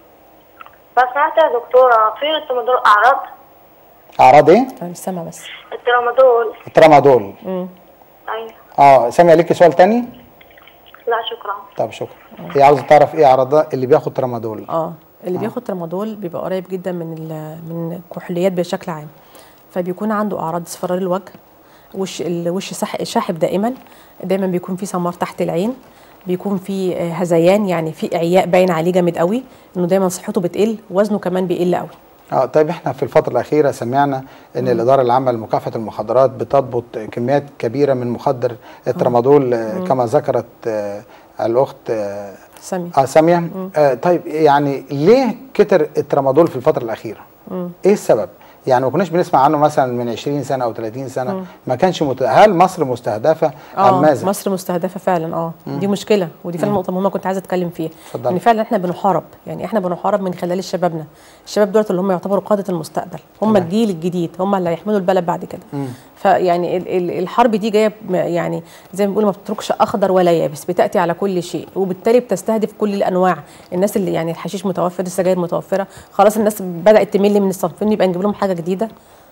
لو سمحت يا دكتوره في الترامادول اعراض اعراض ايه؟ انا مش سامعه بس الترامادول الترامادول ايوه اه ساميه ليكي سؤال تاني؟ لا شكرا طب شكرا هي عاوزه تعرف ايه اعراض اللي بياخد ترامادول اه اللي بياخد ترامادول بيبقى قريب جدا من ال- من الكحوليات بشكل عام فبيكون عنده اعراض اصفرار الوجه وش الوش سح- شاحب دائما دايما بيكون في سمار تحت العين بيكون في آه، هذيان يعني في اعياء باين عليه جامد قوي انه دايما صحته بتقل وزنه كمان بيقل قوي اه طيب احنا في الفترة الأخيرة سمعنا إن الإدارة العامة لمكافحة المخدرات بتضبط كميات كبيرة من مخدر الترامادول آه، كما ذكرت آه، الأخت آه، سامي آه سامية آه طيب يعني ليه كتر الترامادول في الفترة الأخيرة؟ إيه السبب؟ يعني ما كناش بنسمع عنه مثلا من 20 سنة أو 30 سنة ما كانش مت... هل مصر مستهدفة أم اه ماذا؟ مصر مستهدفه فعلا اه دي مشكله ودي فعلا نقطه مهمه كنت عايزه اتكلم فيها اتفضلي. ان فعلا احنا بنحارب يعني احنا بنحارب من خلال شبابنا الشباب دول اللي هم يعتبروا قاده المستقبل هم تمام. الجيل الجديد هم اللي هيحملوا البلد بعد كده فيعني ال- ال- الحرب دي جايه ب- يعني زي ما بيقولوا ما بتتركش اخضر ولا يابس بتاتي على كل شيء وبالتالي بتستهدف كل الانواع الناس اللي يعني الحشيش متوفر السجاير متوفره خلاص الناس بدات تمل من الصنفين يبقى نجيب لهم حاجه جديده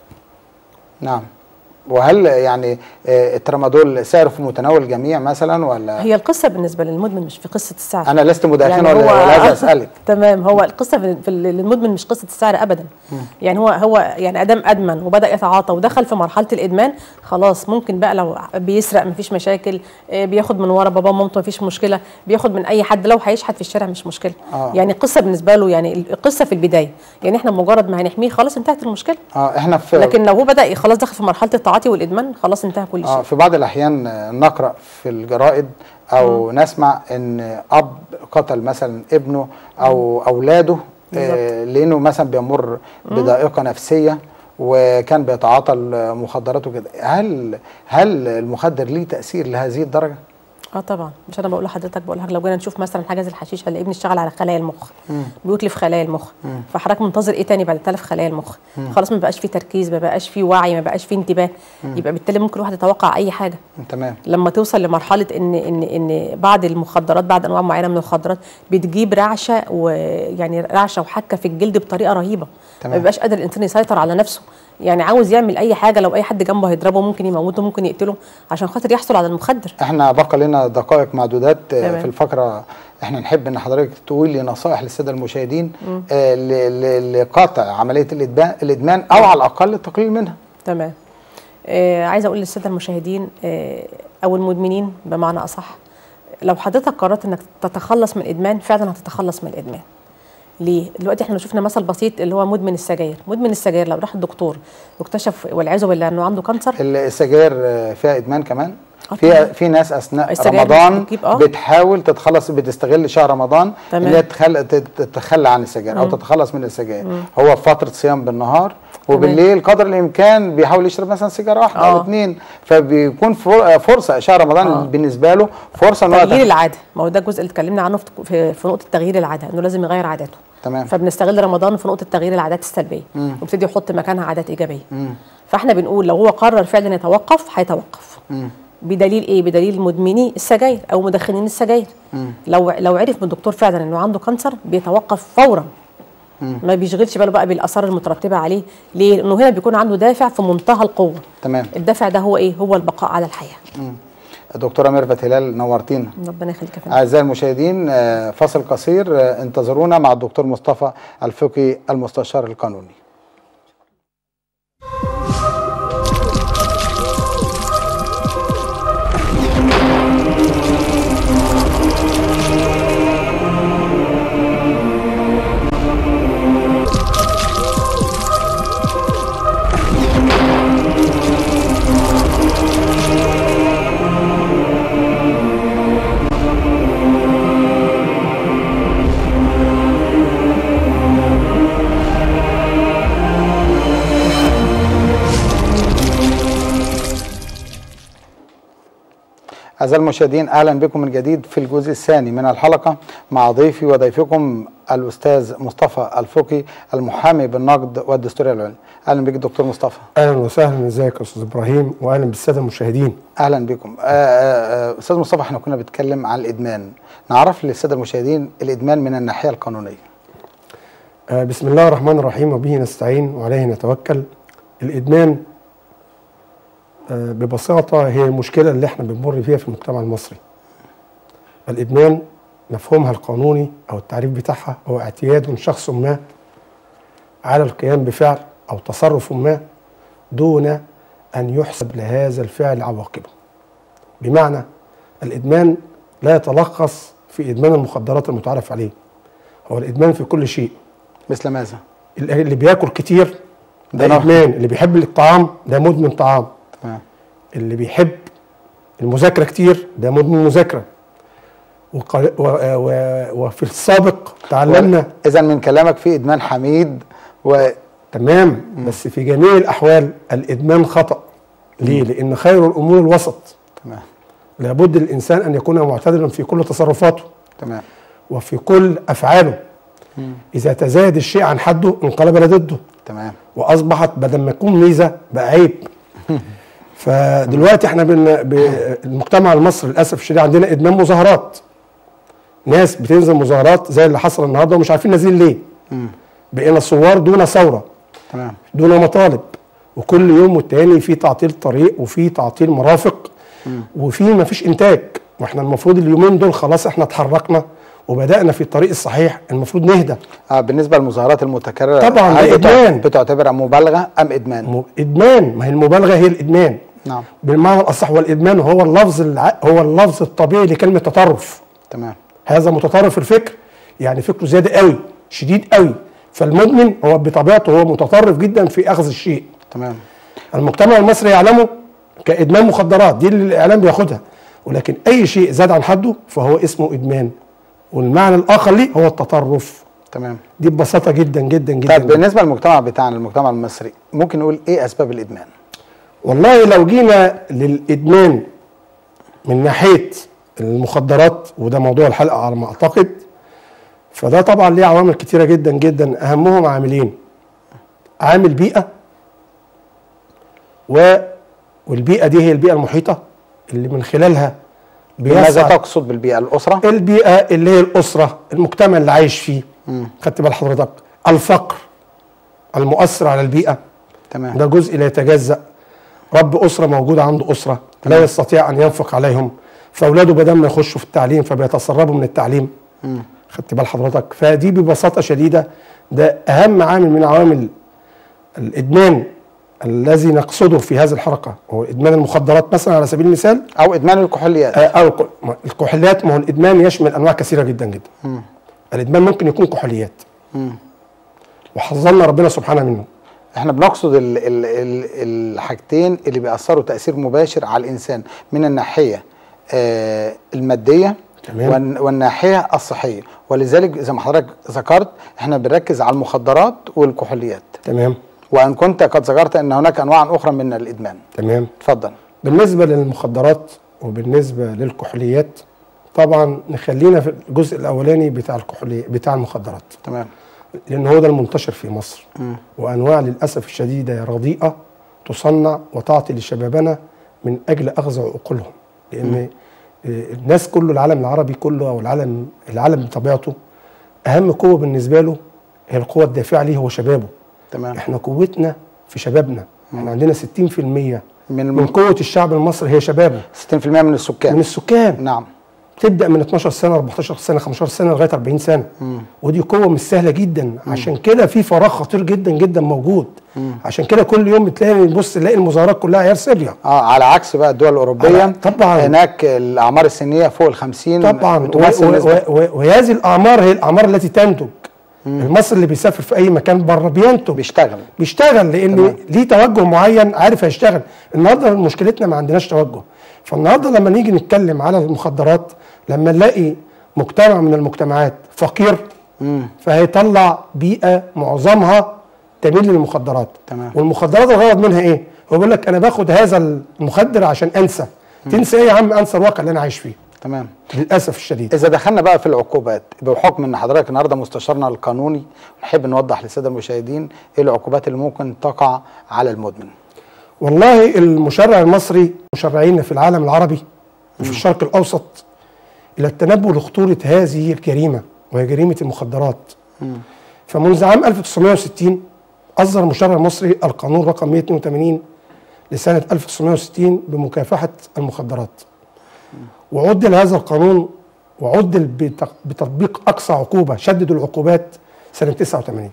نعم وهل يعني آه، الترامادول سعره في متناول الجميع مثلا ولا هي القصه بالنسبه للمدمن مش في قصه السعر أنا لست مداخنا يعني ولا هو- ولا عايز أسألك تمام هو القصه في في المدمن مش قصه السعر ابدا يعني هو هو يعني ادم ادمن وبدا يتعاطى ودخل في مرحله الادمان خلاص ممكن بقى لو بيسرق مفيش مشاكل آه، بياخد من ورا باباه ومامته مفيش مشكله بياخد من اي حد لو هيشحت في الشارع مش مشكله آه. يعني القصه بالنسبه له يعني القصه في البدايه يعني احنا مجرد ما هنحميه خلاص انتهت المشكله اه احنا في لكن لو هو بدا خلاص دخل في مرحله التعاطي والادمان خلاص انتهى كل اه شيء في بعض الاحيان آه، نقرا في الجرائد او نسمع ان اب قتل مثلا ابنه او اولاده آه لانه مثلا بيمر بضائقه نفسيه وكان بيتعاطى المخدرات وكده هل هل المخدر ليه تاثير لهذه الدرجه اه طبعا مش انا بقول لحضرتك بقول لك لو جينا نشوف مثلا حاجه زي الحشيش هنلاقيه بنشتغل على خلايا المخ بيتلف خلايا المخ فحضرتك منتظر ايه تاني بعد تلف خلايا المخ خلاص ما بقاش فيه تركيز ما بقاش فيه وعي ما بقاش فيه انتباه يبقى بالتالي ممكن الواحد يتوقع اي حاجه تمام لما توصل لمرحله ان ان ان بعض المخدرات بعض انواع معينه من المخدرات بتجيب رعشه ويعني رعشه وحكه في الجلد بطريقه رهيبه تمام. ما بيبقاش قادر الانسان يسيطر على نفسه يعني عاوز يعمل اي حاجه لو اي حد جنبه هيضربه ممكن يموته ممكن يقتله عشان خاطر يحصل على المخدر احنا بقى لنا دقائق معدودات آه، تمام. في الفقره احنا نحب ان حضرتك تقولي نصائح للساده المشاهدين آه، ل- ل- لقطع عمليه الادمان الادمان او على الاقل التقليل منها تمام آه عايزه اقول للساده المشاهدين آه او المدمنين بمعنى اصح لو حضرتك قررت انك تتخلص من الادمان فعلا هتتخلص من الادمان ليه؟ دلوقتي احنا شفنا مثل بسيط اللي هو مدمن السجاير، مدمن السجاير لو راح الدكتور واكتشف والعياذ بالله انه عنده كانسر السجاير آه، فيها ادمان كمان آه في طبعاً. في ناس اثناء السجاير رمضان بتجيب- آه. بتحاول تتخلص بتستغل شهر رمضان تمام. اللي هي تتخلى تتخلى عن السجاير او تتخلص من السجاير هو في فتره صيام بالنهار وبالليل قدر الامكان بيحاول يشرب مثلا سيجاره واحده او آه. اثنين فبيكون فر- فرصه شهر رمضان آه. بالنسبه له فرصه ان هو تغيير يتخ- العاده ما هو ده الجزء اللي اتكلمنا عنه في- في, في نقطه تغيير العاده انه لازم يغير عاداته تمام فبنستغل رمضان في نقطه تغيير العادات السلبيه وابتدي يحط مكانها عادات ايجابيه فاحنا بنقول لو هو قرر فعلا يتوقف هيتوقف بدليل ايه بدليل مدمني السجاير او مدخنين السجاير لو لو عرف من الدكتور فعلا انه عنده كانسر بيتوقف فورا ما بيشغلش باله بقى بالاثار المترتبه عليه ليه لانه هنا بيكون عنده دافع في منتهى القوه تمام الدافع ده هو ايه هو البقاء على الحياه دكتوره ميرفت هلال نورتينا ربنا يخليك يا فندم أعزائي المشاهدين آه، فاصل قصير آه، انتظرونا مع الدكتور مصطفى الفقي المستشار القانوني أعزائي المشاهدين أهلا بكم من جديد في الجزء الثاني من الحلقة مع ضيفي وضيفكم الأستاذ مصطفى الفقي المحامي بالنقد والدستورية العليا أهلا بك دكتور مصطفى اهلا وسهلا ازيك يا استاذ ابراهيم واهلا بالساده المشاهدين أهلا بكم آه، آه، آه، أستاذ مصطفى احنا كنا بنتكلم عن الإدمان نعرف للسادة المشاهدين الإدمان من الناحية القانونية آه بسم الله الرحمن الرحيم وبه نستعين وعليه نتوكل الادمان آه ببساطه هي المشكله اللي احنا بنمر فيها في المجتمع المصري الادمان مفهومها القانوني او التعريف بتاعها هو اعتياد من شخص ما على القيام بفعل او تصرف ما دون ان يحسب لهذا الفعل عواقبه بمعنى الادمان لا يتلخص في ادمان المخدرات المتعارف عليه هو الادمان في كل شيء مثل ماذا؟ اللي بياكل كتير ده ده نوع. ادمان اللي بيحب الطعام ده مدمن طعام تمام اللي بيحب المذاكره كتير ده مدمن مذاكره وق- و- و- وفي السابق تعلمنا إذا من كلامك في إدمان حميد و تمام بس في جميع الاحوال الادمان خطا ليه لان خير الامور الوسط تمام لابد الانسان ان يكون معتدلا في كل تصرفاته تمام وفي كل افعاله اذا تزايد الشيء عن حده انقلب لضده تمام واصبحت بدل ما يكون ميزه بقى عيب فدلوقتي احنا بن... ب... المجتمع المصري للاسف الشديد عندنا ادمان مظاهرات ناس بتنزل مظاهرات زي اللي حصل النهارده ومش عارفين نازلين ليه بقينا ثوار دون ثوره تمام دون مطالب وكل يوم والتاني في تعطيل طريق وفي تعطيل مرافق وفي ما فيش انتاج واحنا المفروض اليومين دول خلاص احنا اتحركنا وبدانا في الطريق الصحيح المفروض نهدى آه بالنسبة للمظاهرات المتكررة طبعاً، هل ده بتع- إدمان. بتعتبرها مبالغة أم إدمان؟ م- ادمان ما هي المبالغه هي الادمان نعم بالمعنى الاصح والادمان هو اللفظ الع... هو اللفظ الطبيعي لكلمه تطرف تمام هذا متطرف الفكر يعني فكره زياده قوي شديد قوي فالمدمن هو بطبيعته هو متطرف جدا في اخذ الشيء تمام المجتمع المصري يعلمه كادمان مخدرات دي اللي الاعلام بياخدها ولكن اي شيء زاد عن حده فهو اسمه ادمان والمعنى الاخر ليه هو التطرف تمام دي ببساطه جدا جدا جدا, طيب بالنسبة للمجتمع بتاعنا المجتمع المصري ممكن نقول إيه أسباب الإدمان؟ والله لو جينا للادمان من ناحيه المخدرات وده موضوع الحلقه على ما اعتقد فده طبعا ليه عوامل كتيره جدا جدا اهمهم عاملين عامل بيئه و والبيئه دي هي البيئه المحيطه اللي من خلالها ماذا بيسعى تقصد بالبيئة؟ الأسرة؟ البيئه اللي هي الاسره المجتمع اللي عايش فيه خدت بال حضرتك الفقر المؤثر على البيئه تمام ده جزء لا يتجزأ رب أسرة موجود عنده أسرة لا يستطيع أن ينفق عليهم فأولاده بدل ما يخشوا في التعليم فبيتسربوا من التعليم خدت بال حضرتك فدي ببساطة شديدة ده أهم عامل من عوامل الإدمان الذي نقصده في هذه الحركة هو إدمان المخدرات مثلا على سبيل المثال أو إدمان الكحوليات آه، أو الك- ما- الكحوليات ما هو الإدمان يشمل أنواع كثيرة جدا جدا الإدمان ممكن يكون كحوليات وحذرنا ربنا سبحانه منه احنا بنقصد ال ال ال الحاجتين اللي بيأثروا تأثير مباشر على الإنسان من الناحية آه المادية تمام. والن- والناحية الصحية ولذلك زي ما حضرتك ذكرت احنا بنركز على المخدرات والكحوليات تمام وأن كنت قد ذكرت أن هناك أنواع أخرى من الإدمان تمام اتفضل بالنسبة للمخدرات وبالنسبة للكحوليات طبعا نخلينا في الجزء الأولاني بتاع الكحولية بتاع المخدرات تمام لأن هو ده المنتشر في مصر وأنواع للأسف الشديد رديئة تصنع وتعطي لشبابنا من أجل أخذ عقولهم لأن آه، الناس كله العالم العربي كله أو العالم العالم بطبيعته أهم قوة بالنسبة له هي القوة الدافعة ليه هو شبابه تمام احنا قوتنا في شبابنا احنا عندنا 60% من من الم... قوة الشعب المصري هي شبابه 60% من السكان من السكان نعم تبدا من 12 سنه 14 سنه 15 سنه لغايه 40 سنه ودي قوه مش سهله جدا عشان كده في فراغ خطير جدا جدا موجود عشان كده كل يوم بتلاقي نبص نلاقي المظاهرات كلها عيال صبيه اه على عكس بقى الدول الأوروبية على- طبعاً. هناك الأعمار السنية فوق ال 50 طبعا و- بتمثل و- نسبة و- و- وهذه الاعمار هي الاعمار التي تنتج المصري اللي بيسافر في اي مكان بره بينتج بيشتغل بيشتغل لان تمام. ليه توجه معين عارف هيشتغل النهارده مشكلتنا ما عندناش توجه فالنهارده لما نيجي نتكلم على المخدرات لما نلاقي مجتمع من المجتمعات فقير فهيطلع بيئه معظمها تميل للمخدرات تمام. والمخدرات الغرض منها ايه؟ هو بيقول لك انا باخد هذا المخدر عشان انسى تنسى ايه يا عم انسى الواقع اللي انا عايش فيه تمام للاسف الشديد اذا دخلنا بقى في العقوبات بحكم ان حضرتك النهارده مستشارنا القانوني نحب نوضح للساده المشاهدين ايه العقوبات اللي ممكن تقع على المدمن والله المشرع المصري مشرعين في العالم العربي وفي الشرق الاوسط الى التنبؤ لخطوره هذه الجريمه وهي جريمه المخدرات فمنذ عام 1960 اصدر المشرع المصري القانون رقم 182 لسنه 1960 بمكافحه المخدرات وعدل هذا القانون وعدل بتق- بتطبيق اقصى عقوبه شدد العقوبات سنه 89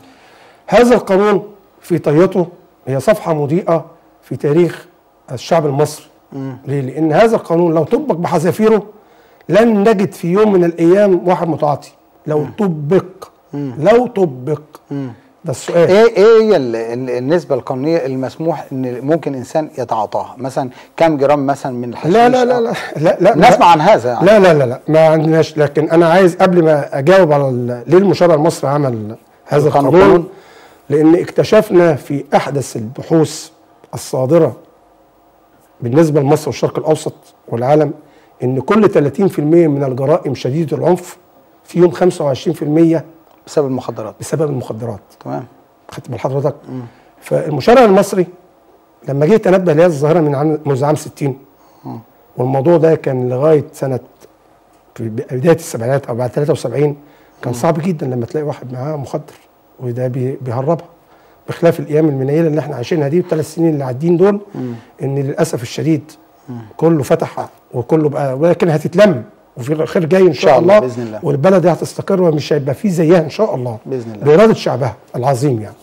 هذا القانون في طيته هي صفحه مضيئه في تاريخ الشعب المصري ليه؟ لان هذا القانون لو طبق بحذافيره لن نجد في يوم من الايام واحد متعاطي لو طبق لو طبق ده السؤال ايه ايه هي ال- ال- النسبه القانونيه المسموح ان ممكن انسان يتعاطاها مثلا كام جرام مثلا من الحشيش لا لا لا لا لا لا نسمع عن هذا يعني. لا لا لا لا ما عندناش لكن انا عايز قبل ما اجاوب على ال- ليه المشرع المصري عمل هذا القانون. القانون لان اكتشفنا في احدث البحوث الصادره بالنسبه لمصر والشرق الاوسط والعالم ان كل 30% من الجرائم شديده العنف فيهم 25% بسبب المخدرات بسبب المخدرات تمام خدت بال حضرتك فالمشرع المصري لما جه تنبه لهذه الظاهره من عام منذ عام 60 والموضوع ده كان لغايه سنه في بدايه السبعينات او بعد 73 كان صعب جدا لما تلاقي واحد معاه مخدر وده بي- بيهربها بخلاف الايام المنيله اللي احنا عايشينها دي والثلاث سنين اللي عادين دول ان للاسف الشديد كله فتح وكله بقى ولكن هتتلم وفي الخير جاي ان شاء, شاء الله، الله بإذن الله. والبلد دي هتستقر ومش هيبقى فيه زيها ان شاء الله بإذن الله. باراده شعبها العظيم يعني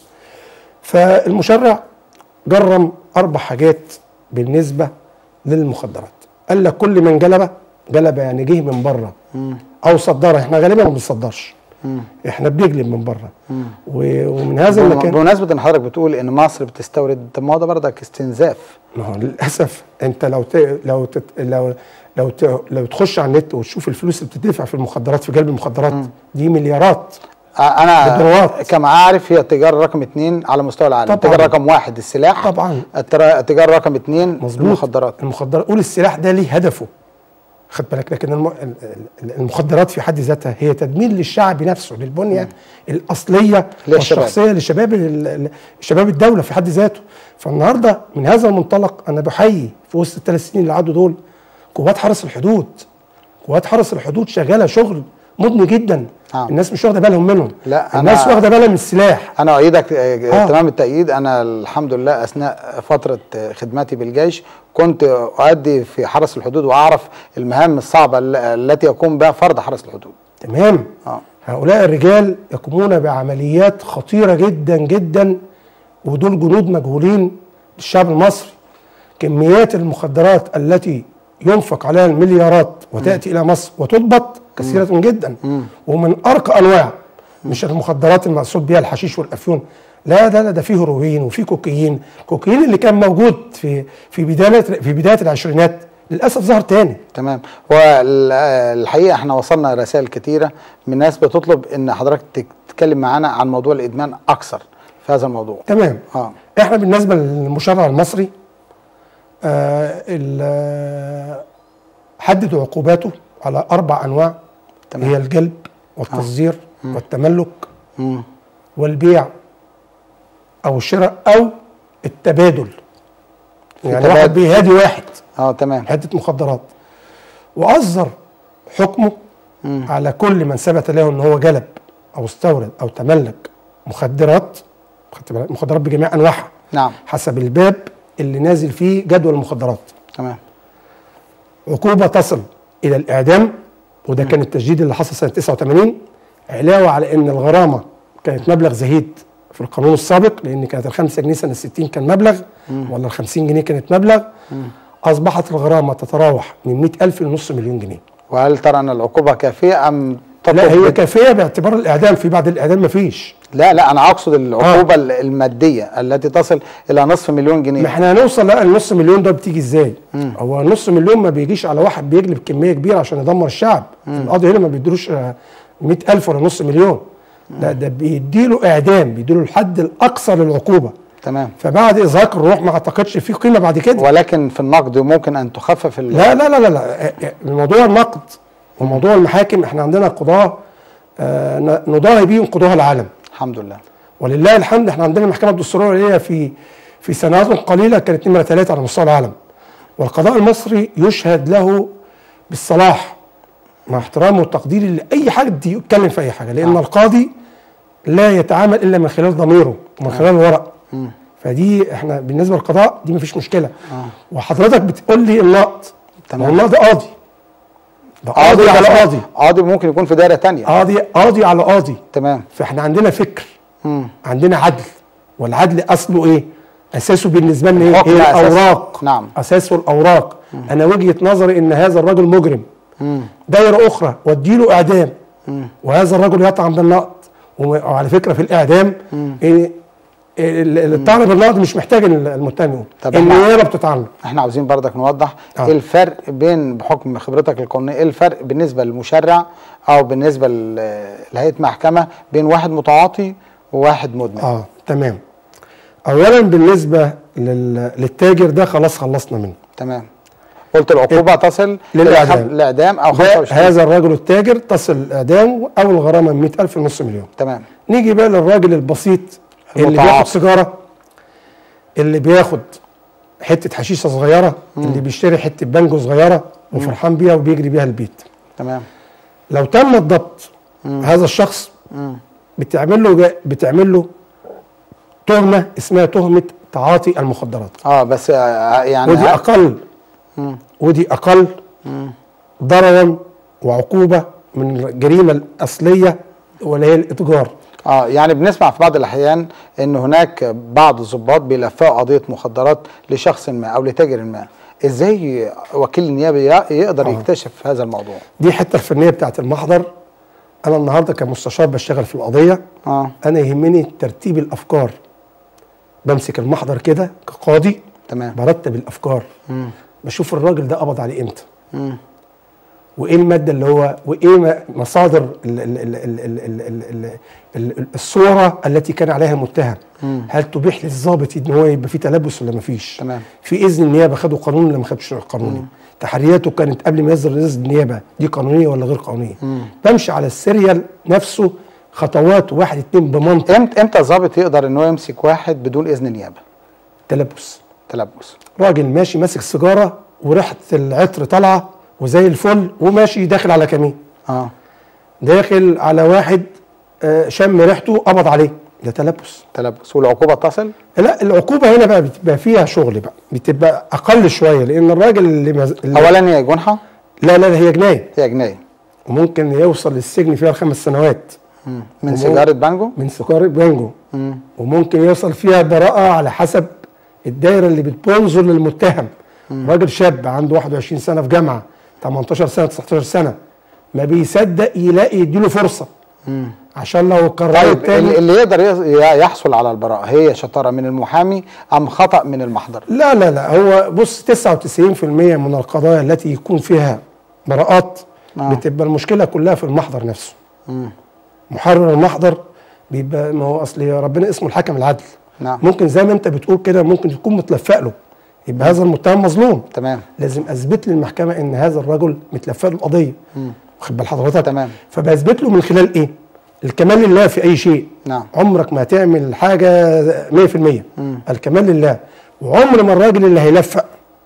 فالمشرع جرم اربع حاجات بالنسبه للمخدرات قال لك كل من جلب جلب يعني جه من بره او صدرها احنا غالبا ما بنصدرش احنا بنجلب من بره و- ومن هذا بم- المكان بمناسبه ان حضرتك بتقول ان مصر بتستورد طب ما هو ده برضك استنزاف ما هو للاسف انت لو ت... لو تت... لو لو ت... لو تخش على النت وتشوف الفلوس اللي بتدفع في المخدرات في جلب المخدرات دي مليارات آه، انا بالدولارات. كما اعرف هي التجاره رقم اثنين على مستوى العالم طبعاً. التجاره رقم واحد السلاح طبعاً. الترا- التجاره رقم اثنين مظبوط المخدرات المخدرات قول السلاح ده ليه هدفه خد بالك لكن الم... ال- ال- المخدرات في حد ذاتها هي تدمير للشعب نفسه للبنيه الاصليه للشباب. والشخصيه لشباب ال- ال- شباب الدوله في حد ذاته فالنهارده من هذا المنطلق انا بحيي في وسط الثلاث سنين اللي عدوا دول قوات حرس الحدود قوات حرس الحدود شغاله شغل مضني جدا آه. الناس مش واخده بالهم منهم لا، أنا- الناس واخده بالها من السلاح انا اؤيدك آه، آه. تمام التأييد انا الحمد لله اثناء فتره آه، خدمتي بالجيش كنت اؤدي في حرس الحدود واعرف المهام الصعبه ال- التي يقوم بها فرد حرس الحدود تمام اه هؤلاء الرجال يقومون بعمليات خطيرة جدا جدا ودول جنود مجهولين للشعب المصري كميات المخدرات التي ينفق عليها المليارات وتأتي إلى مصر وتضبط كثيرة جدا ومن أرقى أنواع مش المخدرات المقصود بها الحشيش والأفيون لا لا لا ده فيه هيروين وفيه كوكايين الكوكايين اللي كان موجود في في بداية في بداية العشرينات للأسف ظهر تاني تمام والحقيقه احنا وصلنا رسائل كتيره من ناس بتطلب ان حضرتك تك- تتكلم معانا عن موضوع الادمان اكثر في هذا الموضوع تمام اه احنا بالنسبه للمشرع المصري آه ال- آه، حدد عقوباته على اربع انواع تمام. هي الجلب والتصدير والتملك مم. والبيع او الشراء او التبادل يعني تبادل. واحد بيهادي واحد اه تمام حته مخدرات واصدر حكمه على كل من ثبت له ان هو جلب او استورد او تملك مخدرات خدت بالك؟ مخدرات بجميع انواعها نعم حسب الباب اللي نازل فيه جدول المخدرات تمام عقوبه تصل الى الاعدام وده كان التجديد اللي حصل سنه 89 علاوه على ان الغرامه كانت مبلغ زهيد في القانون السابق لان كانت الخمسة جنيه سنه 60 كان مبلغ ولا ال 50 جنيه كانت مبلغ اصبحت الغرامه تتراوح من 100000 لنص مليون جنيه وهل ترى ان العقوبه كافيه ام لا تطلب هي كافيه باعتبار الاعدام في بعد الاعدام مفيش لا لا انا اقصد العقوبه آه. الماديه التي تصل الى نصف مليون ما جنيه احنا هنوصل لا النص مليون ده بتيجي ازاي؟ هو النص مليون ما بيجيش على واحد بيجلب كميه كبيره عشان يدمر الشعب القاضي هنا ما بيدروش آه، 100000 ولا نص مليون لا ده بيديله اعدام بيديله الحد الاقصى للعقوبه تمام فبعد ازهاق الروح ما اعتقدش في قيمه بعد كده ولكن في النقد ممكن ان تخفف ال- لا لا لا لا لا الموضوع النقد وموضوع المحاكم احنا عندنا قضاه آه، ن- نضاهي بيهم قضاه العالم الحمد لله ولله الحمد احنا عندنا المحكمه الدستوريه اللي هي في في سنوات قليله كانت نمره ثلاثه على مستوى العالم والقضاء المصري يشهد له بالصلاح مع احترامه وتقديري لاي حد يتكلم في اي حاجه لان آه. القاضي لا يتعامل الا من خلال ضميره ومن خلال الورق فدي احنا بالنسبه للقضاء دي مفيش مشكله وحضرتك بتقول لي النقد تمام. ما هو النقد قاضي ده قاضي على قاضي قاضي ممكن يكون في دايره تانية قاضي قاضي على قاضي تمام فاحنا عندنا فكر مم. عندنا عدل والعدل اصله ايه؟ اساسه بالنسبه لنا ايه؟ الحكم هي أساسه. الاوراق نعم. اساسه الاوراق انا وجهه نظري ان هذا الرجل مجرم مم. دايره اخرى واديله اعدام وهذا الرجل يطعن بالنقد وم- وعلى فكره في الاعدام إيه ال- الطعن بالنقد مش محتاج ال- المتهم يقول طب إحنا- النيابه بتطعن له احنا عاوزين برضك نوضح آه. ايه الفرق بين بحكم خبرتك القانونيه ايه الفرق بالنسبه للمشرع او بالنسبه ل- لهيئه محكمه بين واحد متعاطي وواحد مدمن اه تمام اولا بالنسبه لل- للتاجر ده خلاص خلصنا منه تمام قلت العقوبه تصل للإعدام. إلى خم- الاعدام او ده 25 هذا الرجل التاجر تصل الاعدام او الغرامه من 100000 لنص مليون تمام نيجي بقى للراجل البسيط اللي المتعاطي. بياخد سيجاره اللي بياخد حته حشيشه صغيره اللي بيشتري حته بانجو صغيره وفرحان بيها وبيجري بيها البيت تمام لو تم الضبط هذا الشخص بتعمل له جا- بتعمل له تهمه اسمها تهمه تعاطي المخدرات اه بس آه، يعني ودي ها- اقل ودي اقل ضررا وعقوبه من الجريمه الاصليه ولا هي الاتجار اه يعني بنسمع في بعض الاحيان ان هناك بعض الضباط بيلفقوا قضيه مخدرات لشخص ما او لتاجر ما ازاي وكيل النيابه ي- يقدر يكتشف هذا الموضوع دي الحته الفنيه بتاعت المحضر انا النهارده كمستشار بشتغل في القضيه اه انا يهمني ترتيب الافكار بمسك المحضر كده كقاضي تمام برتب الافكار مم. بشوف الراجل ده قبض عليه امتى مم. وايه الماده اللي هو وايه م- مصادر ال ال ال ال ال ال ال ال ال الصوره التي كان عليها المتهم هل تبيح للضابط ان هو يبقى في تلبس ولا ما فيش تمام. في اذن النيابه خدوا قانوني ولا ما خدش قانوني تحرياته كانت قبل ما يصدر اذن النيابه دي قانونيه ولا غير قانونيه بمشي على السيريال نفسه خطوات واحد اتنين بمنطق امتى امتى الضابط يقدر ان هو يمسك واحد بدون اذن نيابه تلبس تلبس راجل ماشي ماسك سيجاره وريحه العطر طالعه وزي الفل وماشي داخل على كمين اه داخل على واحد آه، شم ريحته قبض عليه ده تلبس تلبس والعقوبه تصل لا العقوبه هنا بقى بتبقى فيها شغل بقى بتبقى اقل شويه لان الراجل اللي, مز... اللي اولا هي جنحه لا لا لا هي جنايه هي جنايه وممكن يوصل للسجن فيها خمس سنوات مم. من ومو- سيجاره بانجو من سكر بانجو مم. وممكن يوصل فيها براءه على حسب الدايره اللي بتنظر للمتهم راجل شاب عنده 21 سنه في جامعه 18 سنه 19 سنه ما بيصدق يلاقي يديله فرصه عشان لو قررت طيب تاني اللي يقدر يص- يحصل على البراءه هي شطاره من المحامي ام خطا من المحضر لا لا لا هو بص 99% من القضايا التي يكون فيها براءات آه. بتبقى المشكله كلها في المحضر نفسه محرر المحضر بيبقى ما هو اصل ربنا اسمه الحكم العدل نعم. ممكن زي ما انت بتقول كده ممكن يكون متلفق له يبقى هذا المتهم مظلوم تمام لازم اثبت للمحكمه ان هذا الرجل متلفق له القضيه واخد بال حضرتك تمام. فبثبت له من خلال ايه الكمال لله في اي شيء نعم. عمرك ما هتعمل حاجه 100% الكمال لله وعمر ما الراجل اللي هيلفق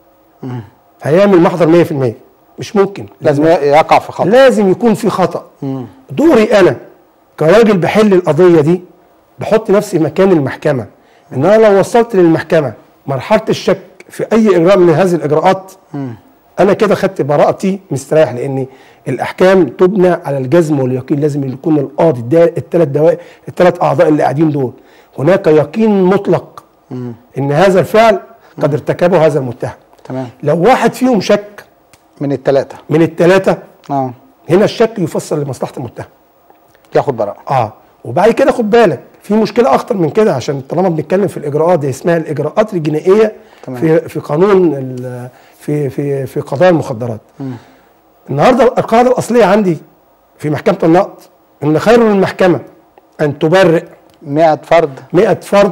هيعمل محضر 100% مش ممكن لازم يقع في خطا لازم يكون في خطا دوري انا كراجل بحل القضيه دي بحط نفسي مكان المحكمه ان انا لو وصلت للمحكمه مرحله الشك في اي اجراء من هذه الاجراءات انا كده خدت براءتي مستريح لان الاحكام تبنى على الجزم واليقين لازم يكون القاضي ده الثلاث دوائر الثلاث اعضاء اللي قاعدين دول هناك يقين مطلق ان هذا الفعل قد ارتكبه هذا المتهم تمام لو واحد فيهم شك من الثلاثه من الثلاثه اه هنا الشك يفسر لمصلحه المتهم ياخد براءه اه وبعد كده خد بالك في مشكله اخطر من كده عشان طالما بنتكلم في الاجراءات دي اسمها الاجراءات الجنائيه تمام. في في قانون ال- في في في قضايا المخدرات النهارده القاعده الاصليه عندي في محكمه النقد ان خير المحكمه ان تبرئ 100 فرد 100 فرد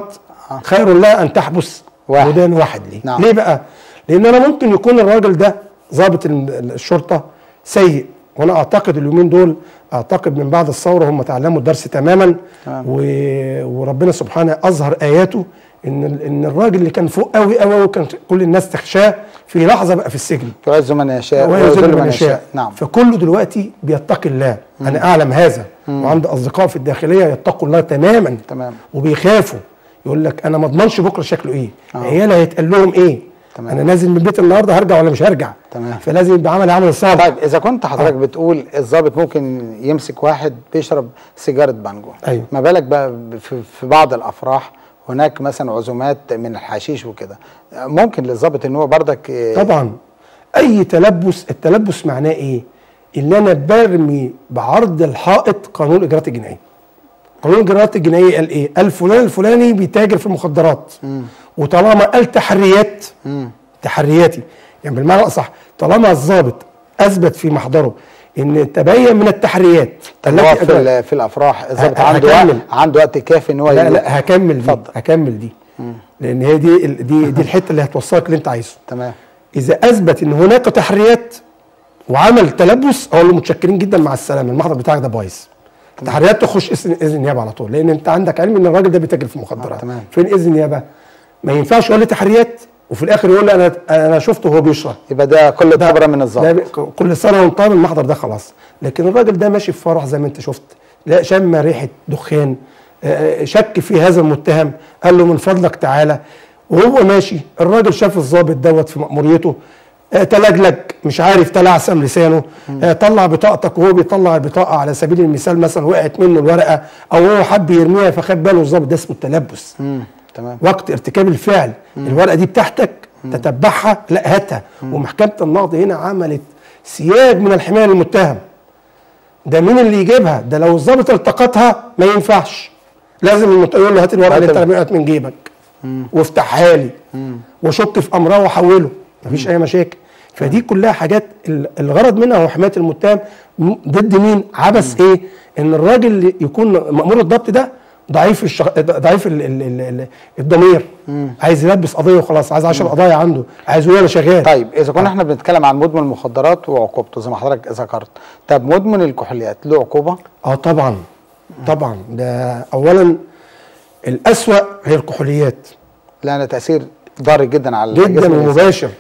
خير لها ان تحبس واحد. ودان واحد ليه نعم. ليه بقى لان انا ممكن يكون الراجل ده ضابط ال- الشرطه سيء وانا اعتقد اليومين دول اعتقد من بعد الثوره هم تعلموا الدرس تماما تمام. و... وربنا سبحانه اظهر اياته ان ال- ان الراجل اللي كان فوق قوي قوي وكان كل الناس تخشاه في لحظه بقى في السجن يعز من يشاء ويذل من يشاء نعم فكله دلوقتي بيتقي الله انا اعلم هذا وعندي اصدقاء في الداخليه يتقوا الله تماما تمام. وبيخافوا يقول لك انا ما اضمنش بكره شكله ايه آه. عيالي هيتقال لهم ايه تمام. انا نازل من البيت النهارده هرجع ولا مش هرجع تمام. فلازم يبقى عمل عمل صعب طيب اذا كنت حضرتك بتقول الضابط ممكن يمسك واحد بيشرب سيجاره بانجو أيوة. ما بالك بقى في, في بعض الافراح هناك مثلا عزومات من الحشيش وكده ممكن للضابط ان هو بردك إيه، طبعا اي تلبس التلبس معناه ايه ان انا برمي بعرض الحائط قانون الاجراءات الجنائيه قانون الاجراءات الجنائيه قال ايه قال فلان الفلاني بيتاجر في المخدرات وطالما قال تحريات مم. تحرياتي يعني بالمعنى الاصح طالما الضابط اثبت في محضره ان تبين من التحريات طب هو التي في, أجرت- ال- في الافراح الضابط ه- عنده وقت هكمل. عنده وقت كافي ان هو لا يقول- لا هكمل دي اتفضل. هكمل دي لان هي دي ال- دي دي الحته اللي هتوصلك اللي انت عايزه تمام اذا اثبت ان هناك تحريات وعمل تلبس اقول له متشكرين جدا مع السلامه المحضر بتاعك ده بايظ التحريات تخش اذن اذن نيابه على طول لان انت عندك علم ان الراجل ده بيتاجر في مخدرات آه، تمام. فين اذن نيابه ما ينفعش يقول لي تحريات وفي الاخر يقول لي انا انا شفته وهو بيشرب يبقى ده كل خبره من ده الضابط ب- كل سنه وانت طالب المحضر ده خلاص لكن الراجل ده ماشي في فرح زي ما انت شفت لا شم ريحه دخان آه، شك في هذا المتهم قال له من فضلك تعالى وهو ماشي الراجل شاف الضابط دوت في مأموريته آه، تلجلج مش عارف تلعثم لسانه آه، طلع بطاقتك وهو بيطلع البطاقه على سبيل المثال مثلا وقعت منه الورقه او هو حب يرميها فخد باله الضابط ده اسمه التلبس مم. تمام وقت ارتكاب الفعل الورقه دي بتاعتك تتبعها لا هاتها ومحكمه النقض هنا عملت سياج من الحمايه للمتهم ده مين اللي يجيبها ده لو الضابط التقطها ما ينفعش لازم المتهم يقول له هات الورقه اللي هات انت ال- رميت من جيبك وافتحها لي وشك في امرها وحوله مفيش اي مشاكل فدي كلها حاجات ال- الغرض منها هو حمايه المتهم م- ضد مين عبث ايه ان الراجل اللي يكون مامور الضبط ده ضعيف الشخ... ضعيف ال... ال... ال... ال... الضمير عايز يلبس قضيه وخلاص عايز 10 قضايا عنده عايز يقول انا شغال طيب اذا كنا احنا بنتكلم عن مدمن المخدرات وعقوبته زي ما حضرتك ذكرت طب مدمن الكحوليات له عقوبه اه طبعا طبعا ده اولا الاسوا هي الكحوليات لها تاثير ضار جدا على جسم جدا الإنسان. ومباشر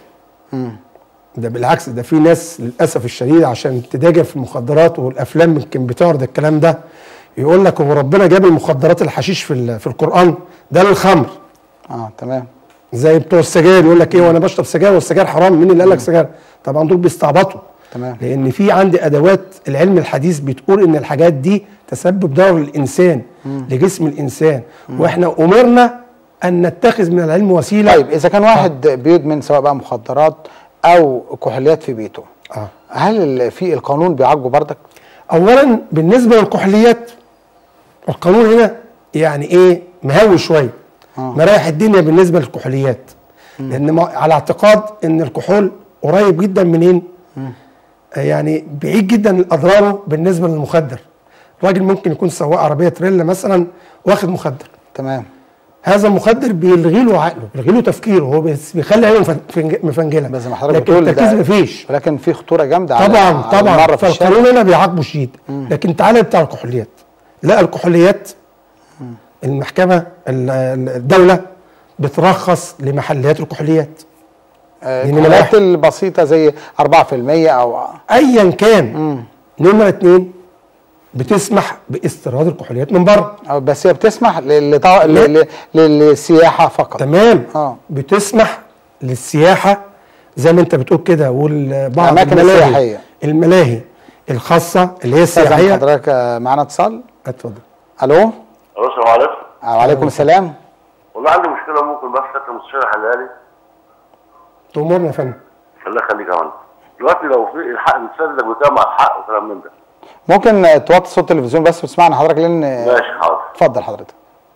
ده بالعكس ده في ناس للاسف الشديد عشان تتاجر في المخدرات والافلام يمكن بتعرض الكلام ده يقول لك هو ربنا جاب المخدرات الحشيش في ال- في القران ده للخمر اه تمام زي بتوع السجاير يقول لك ايه وانا بشرب سجاير والسجاير حرام مين اللي قال لك سجاير طبعا دول بيستعبطوا تمام. لان في عندي ادوات العلم الحديث بتقول ان الحاجات دي تسبب ضرر للانسان لجسم الانسان واحنا امرنا ان نتخذ من العلم وسيله طيب اذا كان واحد بيدمن سواء بقى مخدرات او كحوليات في بيته آه. هل ال- في القانون بيعاقبه بردك اولا بالنسبه للكحوليات القانون هنا يعني ايه مهوي شويه آه. مريح الدنيا بالنسبه للكحوليات لان ما على اعتقاد ان الكحول قريب جدا منين آه يعني بعيد جدا اضراره بالنسبه للمخدر راجل ممكن يكون سواق عربيه تريلا مثلا واخد مخدر تمام هذا المخدر بيلغي له عقله بيلغي له تفكيره هو بس بيخلي عينه مفنج- مفنجله بس زي ما حضرتك لكن بتقول التركيز ده مفيش ولكن في خطوره جامده على طبعا على طبعا المره في الشارع فالقانون هنا بيعاقبه شديد لكن تعالى بتاع الكحوليات لا الكحوليات المحكمه ال- ال- الدوله بترخص لمحلات الكحوليات آه، دي نمرة الكحوليات واحد. البسيطه زي 4% او ايا كان نمره اتنين بتسمح باستيراد الكحوليات من بره أو بس هي بتسمح لل- لط- لل- للسياحه فقط تمام آه. بتسمح للسياحه زي ما انت بتقول كده والبعض الأماكن الملاهي السياحية. الملاهي الخاصه اللي هي استاذن السياحيه حضرتك آه، معانا اتصال اتفضل الو الو السلام عليكم وعليكم السلام والله عندي مشكله ممكن بس حتى المستشار يحلها لي تأمرنا يا فندم الله يخليك يا فندم دلوقتي لو في الحق بتصدق بتاع الحق وكلام من ده ممكن آه، توطي صوت التلفزيون بس وتسمعنا حضرتك لان آه، ماشي حاضر اتفضل حضرتك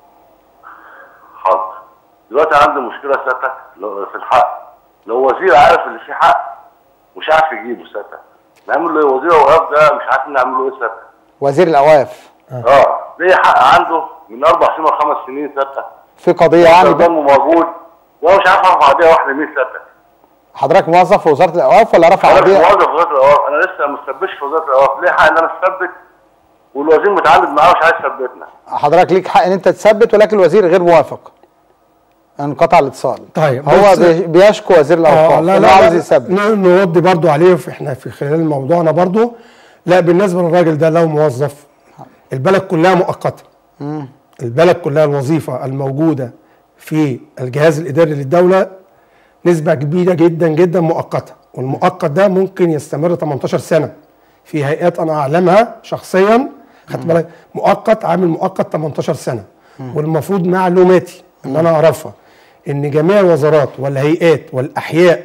حاضر دلوقتي عندي مشكله سيادتك لو- في الحق لو وزير عارف اللي فيه حق مش عارف يجيبه سيادتك نعمل له وزير اوقاف ده مش عارفين نعمل له ايه سيادتك وزير الاوقاف اه ليه حق عنده من اربع سنين وخمس سنين سيادتك في قضيه يعني ب- دمه موجود وانا مش عارف ارفع قضيه واحده مين سيادتك حضرتك موظف في وزاره الاوقاف ولا رفع انا مش قضيه موظف في وزاره الاوقاف انا لسه ما ثبتش في وزاره الاوقاف ليه حق ان انا اثبت والوزير متعلم معاه مش عايز يثبتنا حضرتك ليك حق ان انت تثبت ولكن الوزير غير موافق انقطع الاتصال طيب، هو بص- بي- بيشكو وزير اه الاوقاف لا انه لا, عاوز لا يثبت ن- نرد برضو عليه في احنا في خلال موضوعنا برضو لا بالنسبه للراجل ده لو موظف البلد كلها مؤقته البلد كلها الوظيفه الموجوده في الجهاز الاداري للدوله نسبه كبيره جدا جدا مؤقته والمؤقت ده ممكن يستمر 18 سنه في هيئات انا اعلمها شخصيا خدت بالك مؤقت عامل مؤقت 18 سنه والمفروض معلوماتي اللي انا اعرفها ان جميع الوزارات والهيئات والاحياء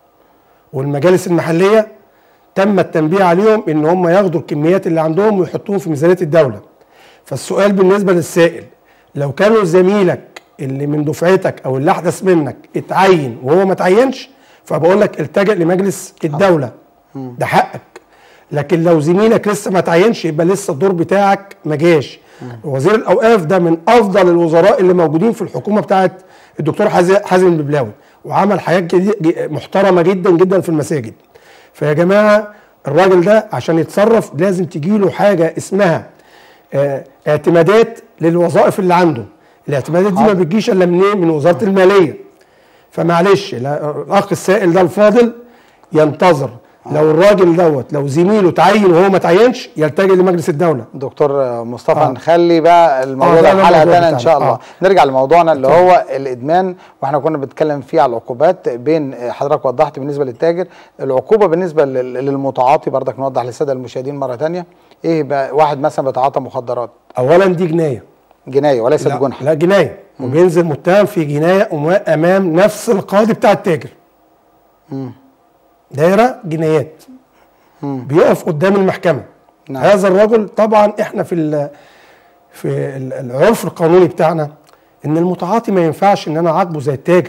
والمجالس المحليه تم التنبيه عليهم ان هم ياخدوا الكميات اللي عندهم ويحطوهم في ميزانيه الدوله فالسؤال بالنسبه للسائل لو كانوا زميلك اللي من دفعتك او اللي احدث منك اتعين وهو ما اتعينش فبقول لك التجئ لمجلس الدوله ده حقك لكن لو زميلك لسه ما اتعينش يبقى لسه الدور بتاعك ما جاش وزير الاوقاف ده من افضل الوزراء اللي موجودين في الحكومه بتاعت الدكتور حازم حازم الببلاوي وعمل حياه جدي- ج- محترمه جدا جدا في المساجد فيا جماعه الراجل ده عشان يتصرف لازم تجيله حاجه اسمها آه، اعتمادات للوظائف اللي عنده الاعتمادات دي ما بتجيش الا منين من وزاره الماليه فمعلش لا- الاخ السائل ده الفاضل ينتظر لو الراجل دوت لو زميله تعين وهو ما تعينش يلتجئ لمجلس الدوله دكتور مصطفى آه. نخلي بقى الموضوع آه، ده ده في حلقه الموضوع ثانيه ان شاء بتاعنا. الله آه. نرجع لموضوعنا اللي هو الادمان واحنا كنا بنتكلم فيه على العقوبات بين حضرتك وضحت بالنسبه للتاجر العقوبه بالنسبه لل- للمتعاطي برضك نوضح للساده المشاهدين مره ثانيه ايه بقى واحد مثلا بيتعاطى مخدرات اولا دي جنايه جنايه وليست لا, جنحه لا جنايه وبينزل متهم في جنايه أما- امام نفس القاضي بتاع التاجر دايره جنايات بيقف قدام المحكمه نعم. هذا الرجل طبعا احنا في ال في ال- العرف القانوني بتاعنا ان المتعاطي ما ينفعش ان انا اعاقبه زي التاجر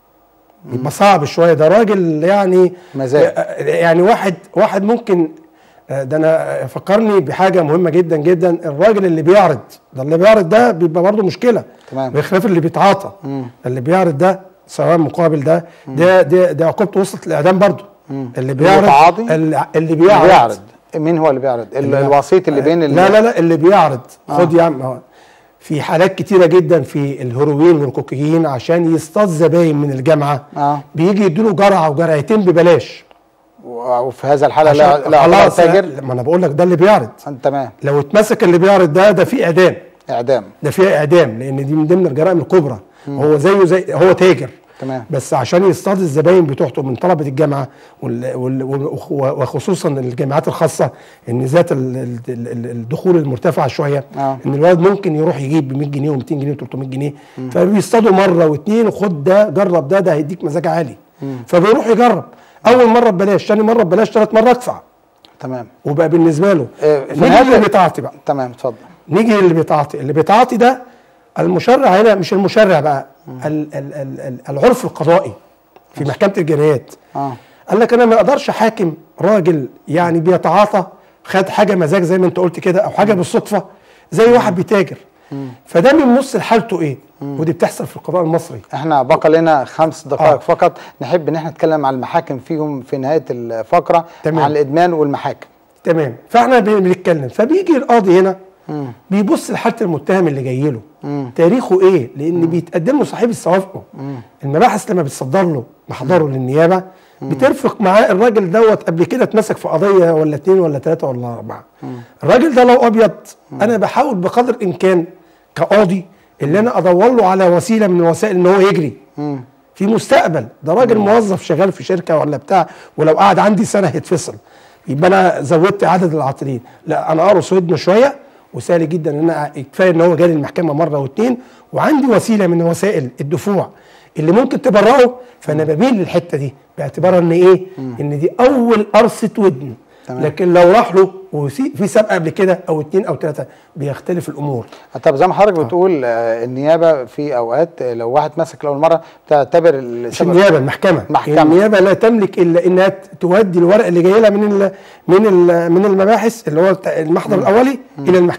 يبقى صعب شويه ده راجل يعني مزاج. يعني واحد واحد ممكن آه، ده انا فكرني بحاجه مهمه جدا جدا الراجل اللي بيعرض ده اللي بيعرض ده بيبقى برضه مشكله تمام. بخلاف اللي بيتعاطى اللي بيعرض ده سواء مقابل ده ده ده, ده عقوبته وصلت للاعدام برضه اللي بيعرض المتعاطي؟ اللي, اللي اللي بيعرض, بيعرض مين هو اللي بيعرض ال- الوسيط اللي بين ال- لا لا لا اللي بيعرض خد يا عم هو في حالات كتيره جدا في الهيروين والكوكايين عشان يصطاد زباين من الجامعه آه. بيجي يديله جرعه وجرعتين ببلاش و- وفي هذا الحاله لا عشان- لا عقوبة خلاص تاجر ما انا بقول لك ده اللي بيعرض تمام لو اتمسك اللي بيعرض ده ده في اعدام اعدام ده فيها اعدام لان دي من ضمن الجرائم الكبرى هو زيه زي هو تاجر تمام. بس عشان يصطاد الزباين بتوعته من طلبه الجامعه وال وال وال- وخصوصا الجامعات الخاصه ان ذات ال- ال- ال- الدخول المرتفعه شويه آه. ان الولد ممكن يروح يجيب ب 100 جنيه و200 جنيه و300 جنيه فبيصطادوا مره واثنين وخد ده جرب ده ده هيديك مزاج عالي فبيروح يجرب اول مره ببلاش ثاني مره ببلاش ثالث مره ادفع تمام وبقى بالنسبه له آه، في نيجي نهاية- اللي بيتعاطي بقى تمام اتفضل نيجي للي بيتعاطي اللي بيتعاطي ده المشرع هنا مش المشرع بقى ال ال ال ال العرف القضائي في محكمه الجنايات اه قال لك انا ما اقدرش احاكم راجل يعني بيتعاطى خد حاجه مزاج زي ما انت قلت كده او حاجه بالصدفه زي واحد بيتاجر فده من نص لحالته ايه ودي بتحصل في القضاء المصري احنا بقى لنا خمس دقائق آه. فقط نحب ان احنا نتكلم عن المحاكم فيهم في نهايه الفقره تمام. عن الادمان والمحاكم تمام فاحنا بن- بنتكلم فبيجي القاضي هنا بيبص لحاله المتهم اللي جاي له تاريخه ايه لان بيتقدم له صاحب السوابقه المباحث لما بتصدر له محضره للنيابه بترفق معاه الراجل دوت قبل كده اتمسك في قضيه ولا اتنين ولا تلاته ولا اربعه الراجل ده لو ابيض انا بحاول بقدر الامكان كقاضي اللي انا ادور له على وسيله من الوسائل ان هو يجري في مستقبل ده راجل موظف شغال في شركه ولا بتاع ولو قعد عندي سنه هيتفصل يبقى انا زودت عدد العاطلين لا انا اقرص ودنه شويه وسهل جدا ان انا كفايه ان هو جالي المحكمه مره واثنين وعندي وسيله من وسائل الدفوع اللي ممكن تبرئه فانا بميل للحته دي باعتبار ان ايه ان دي اول قرصه ودن تمام. لكن لو راح له وفي في سابقه قبل كده او اتنين او ثلاثه بيختلف الامور طب زي ما حضرتك بتقول آه، النيابه في اوقات آه، لو واحد مسك لاول مره بتعتبر مش السبب النيابه المحكمه محكمة. النيابه لا تملك الا انها تودي الورق اللي جاي لها من ال من ال من المباحث اللي هو المحضر الاولي الى المحكمه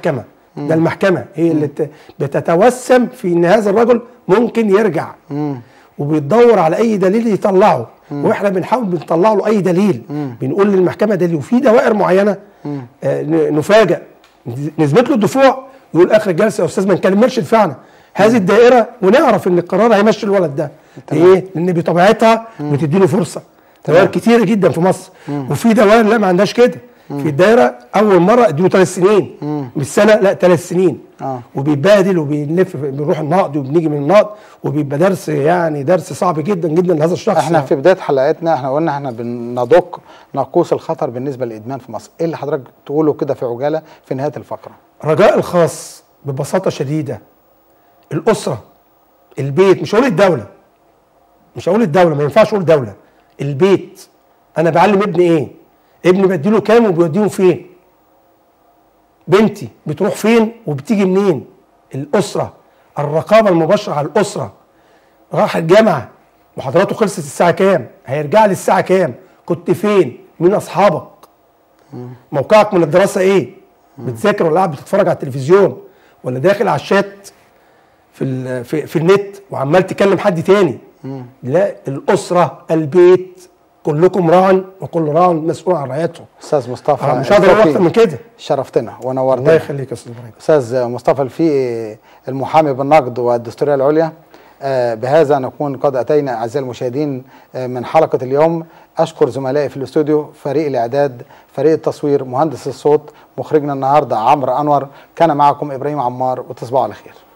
ده المحكمه هي اللي ت- بتتوسم في ان هذا الرجل ممكن يرجع وبيدور على اي دليل يطلعه واحنا بنحاول بنطلع له اي دليل بنقول للمحكمه دليل وفي دوائر معينه آه ن- نفاجئ نثبت له الدفوع يقول اخر الجلسه يا استاذ ما نكملش دفاعنا هذه الدائره ونعرف ان القرار هيمشي الولد ده ليه؟ لان بطبيعتها بتدي له فرصه دوائر كتيره جدا في مصر وفي دوائر لا ما عندهاش كده في الدايره اول مره اديله ثلاث سنين مش سنه لا ثلاث سنين آه. وبيتبادل وبنلف بنروح النقد وبنيجي من النقد وبيبقى درس يعني درس صعب جدا جدا لهذا الشخص احنا في بدايه حلقتنا احنا قلنا احنا بندق ناقوس الخطر بالنسبه للادمان في مصر ايه اللي حضرتك تقوله كده في عجاله في نهايه الفقره رجاء الخاص ببساطه شديده الاسره البيت مش هقول الدوله مش هقول الدوله ما ينفعش اقول دوله البيت انا بعلم ابني ايه ابني بديله كام وبيوديهم فين بنتي بتروح فين وبتيجي منين الاسره الرقابه المباشره على الاسره راح الجامعه محاضراته خلصت الساعه كام هيرجع لي الساعه كام كنت فين مين اصحابك موقعك من الدراسه ايه بتذاكر ولا قاعد بتتفرج على التلفزيون ولا داخل على الشات في ال- في, في النت وعمال تكلم حد تاني لا الاسره البيت كلكم راع وكل راع مسؤول عن رعايته استاذ مصطفى آه، مش هقدر اقول الفقي، اكتر من كده شرفتنا الله ونورتنا يخليك يا استاذ ابراهيم استاذ مصطفى الفقي المحامي بالنقد والدستوريه العليا آه، بهذا نكون قد اتينا اعزائي المشاهدين آه، من حلقه اليوم اشكر زملائي في الاستوديو فريق الاعداد فريق التصوير مهندس الصوت مخرجنا النهارده عمرو انور كان معكم ابراهيم عمار وتصبحوا على خير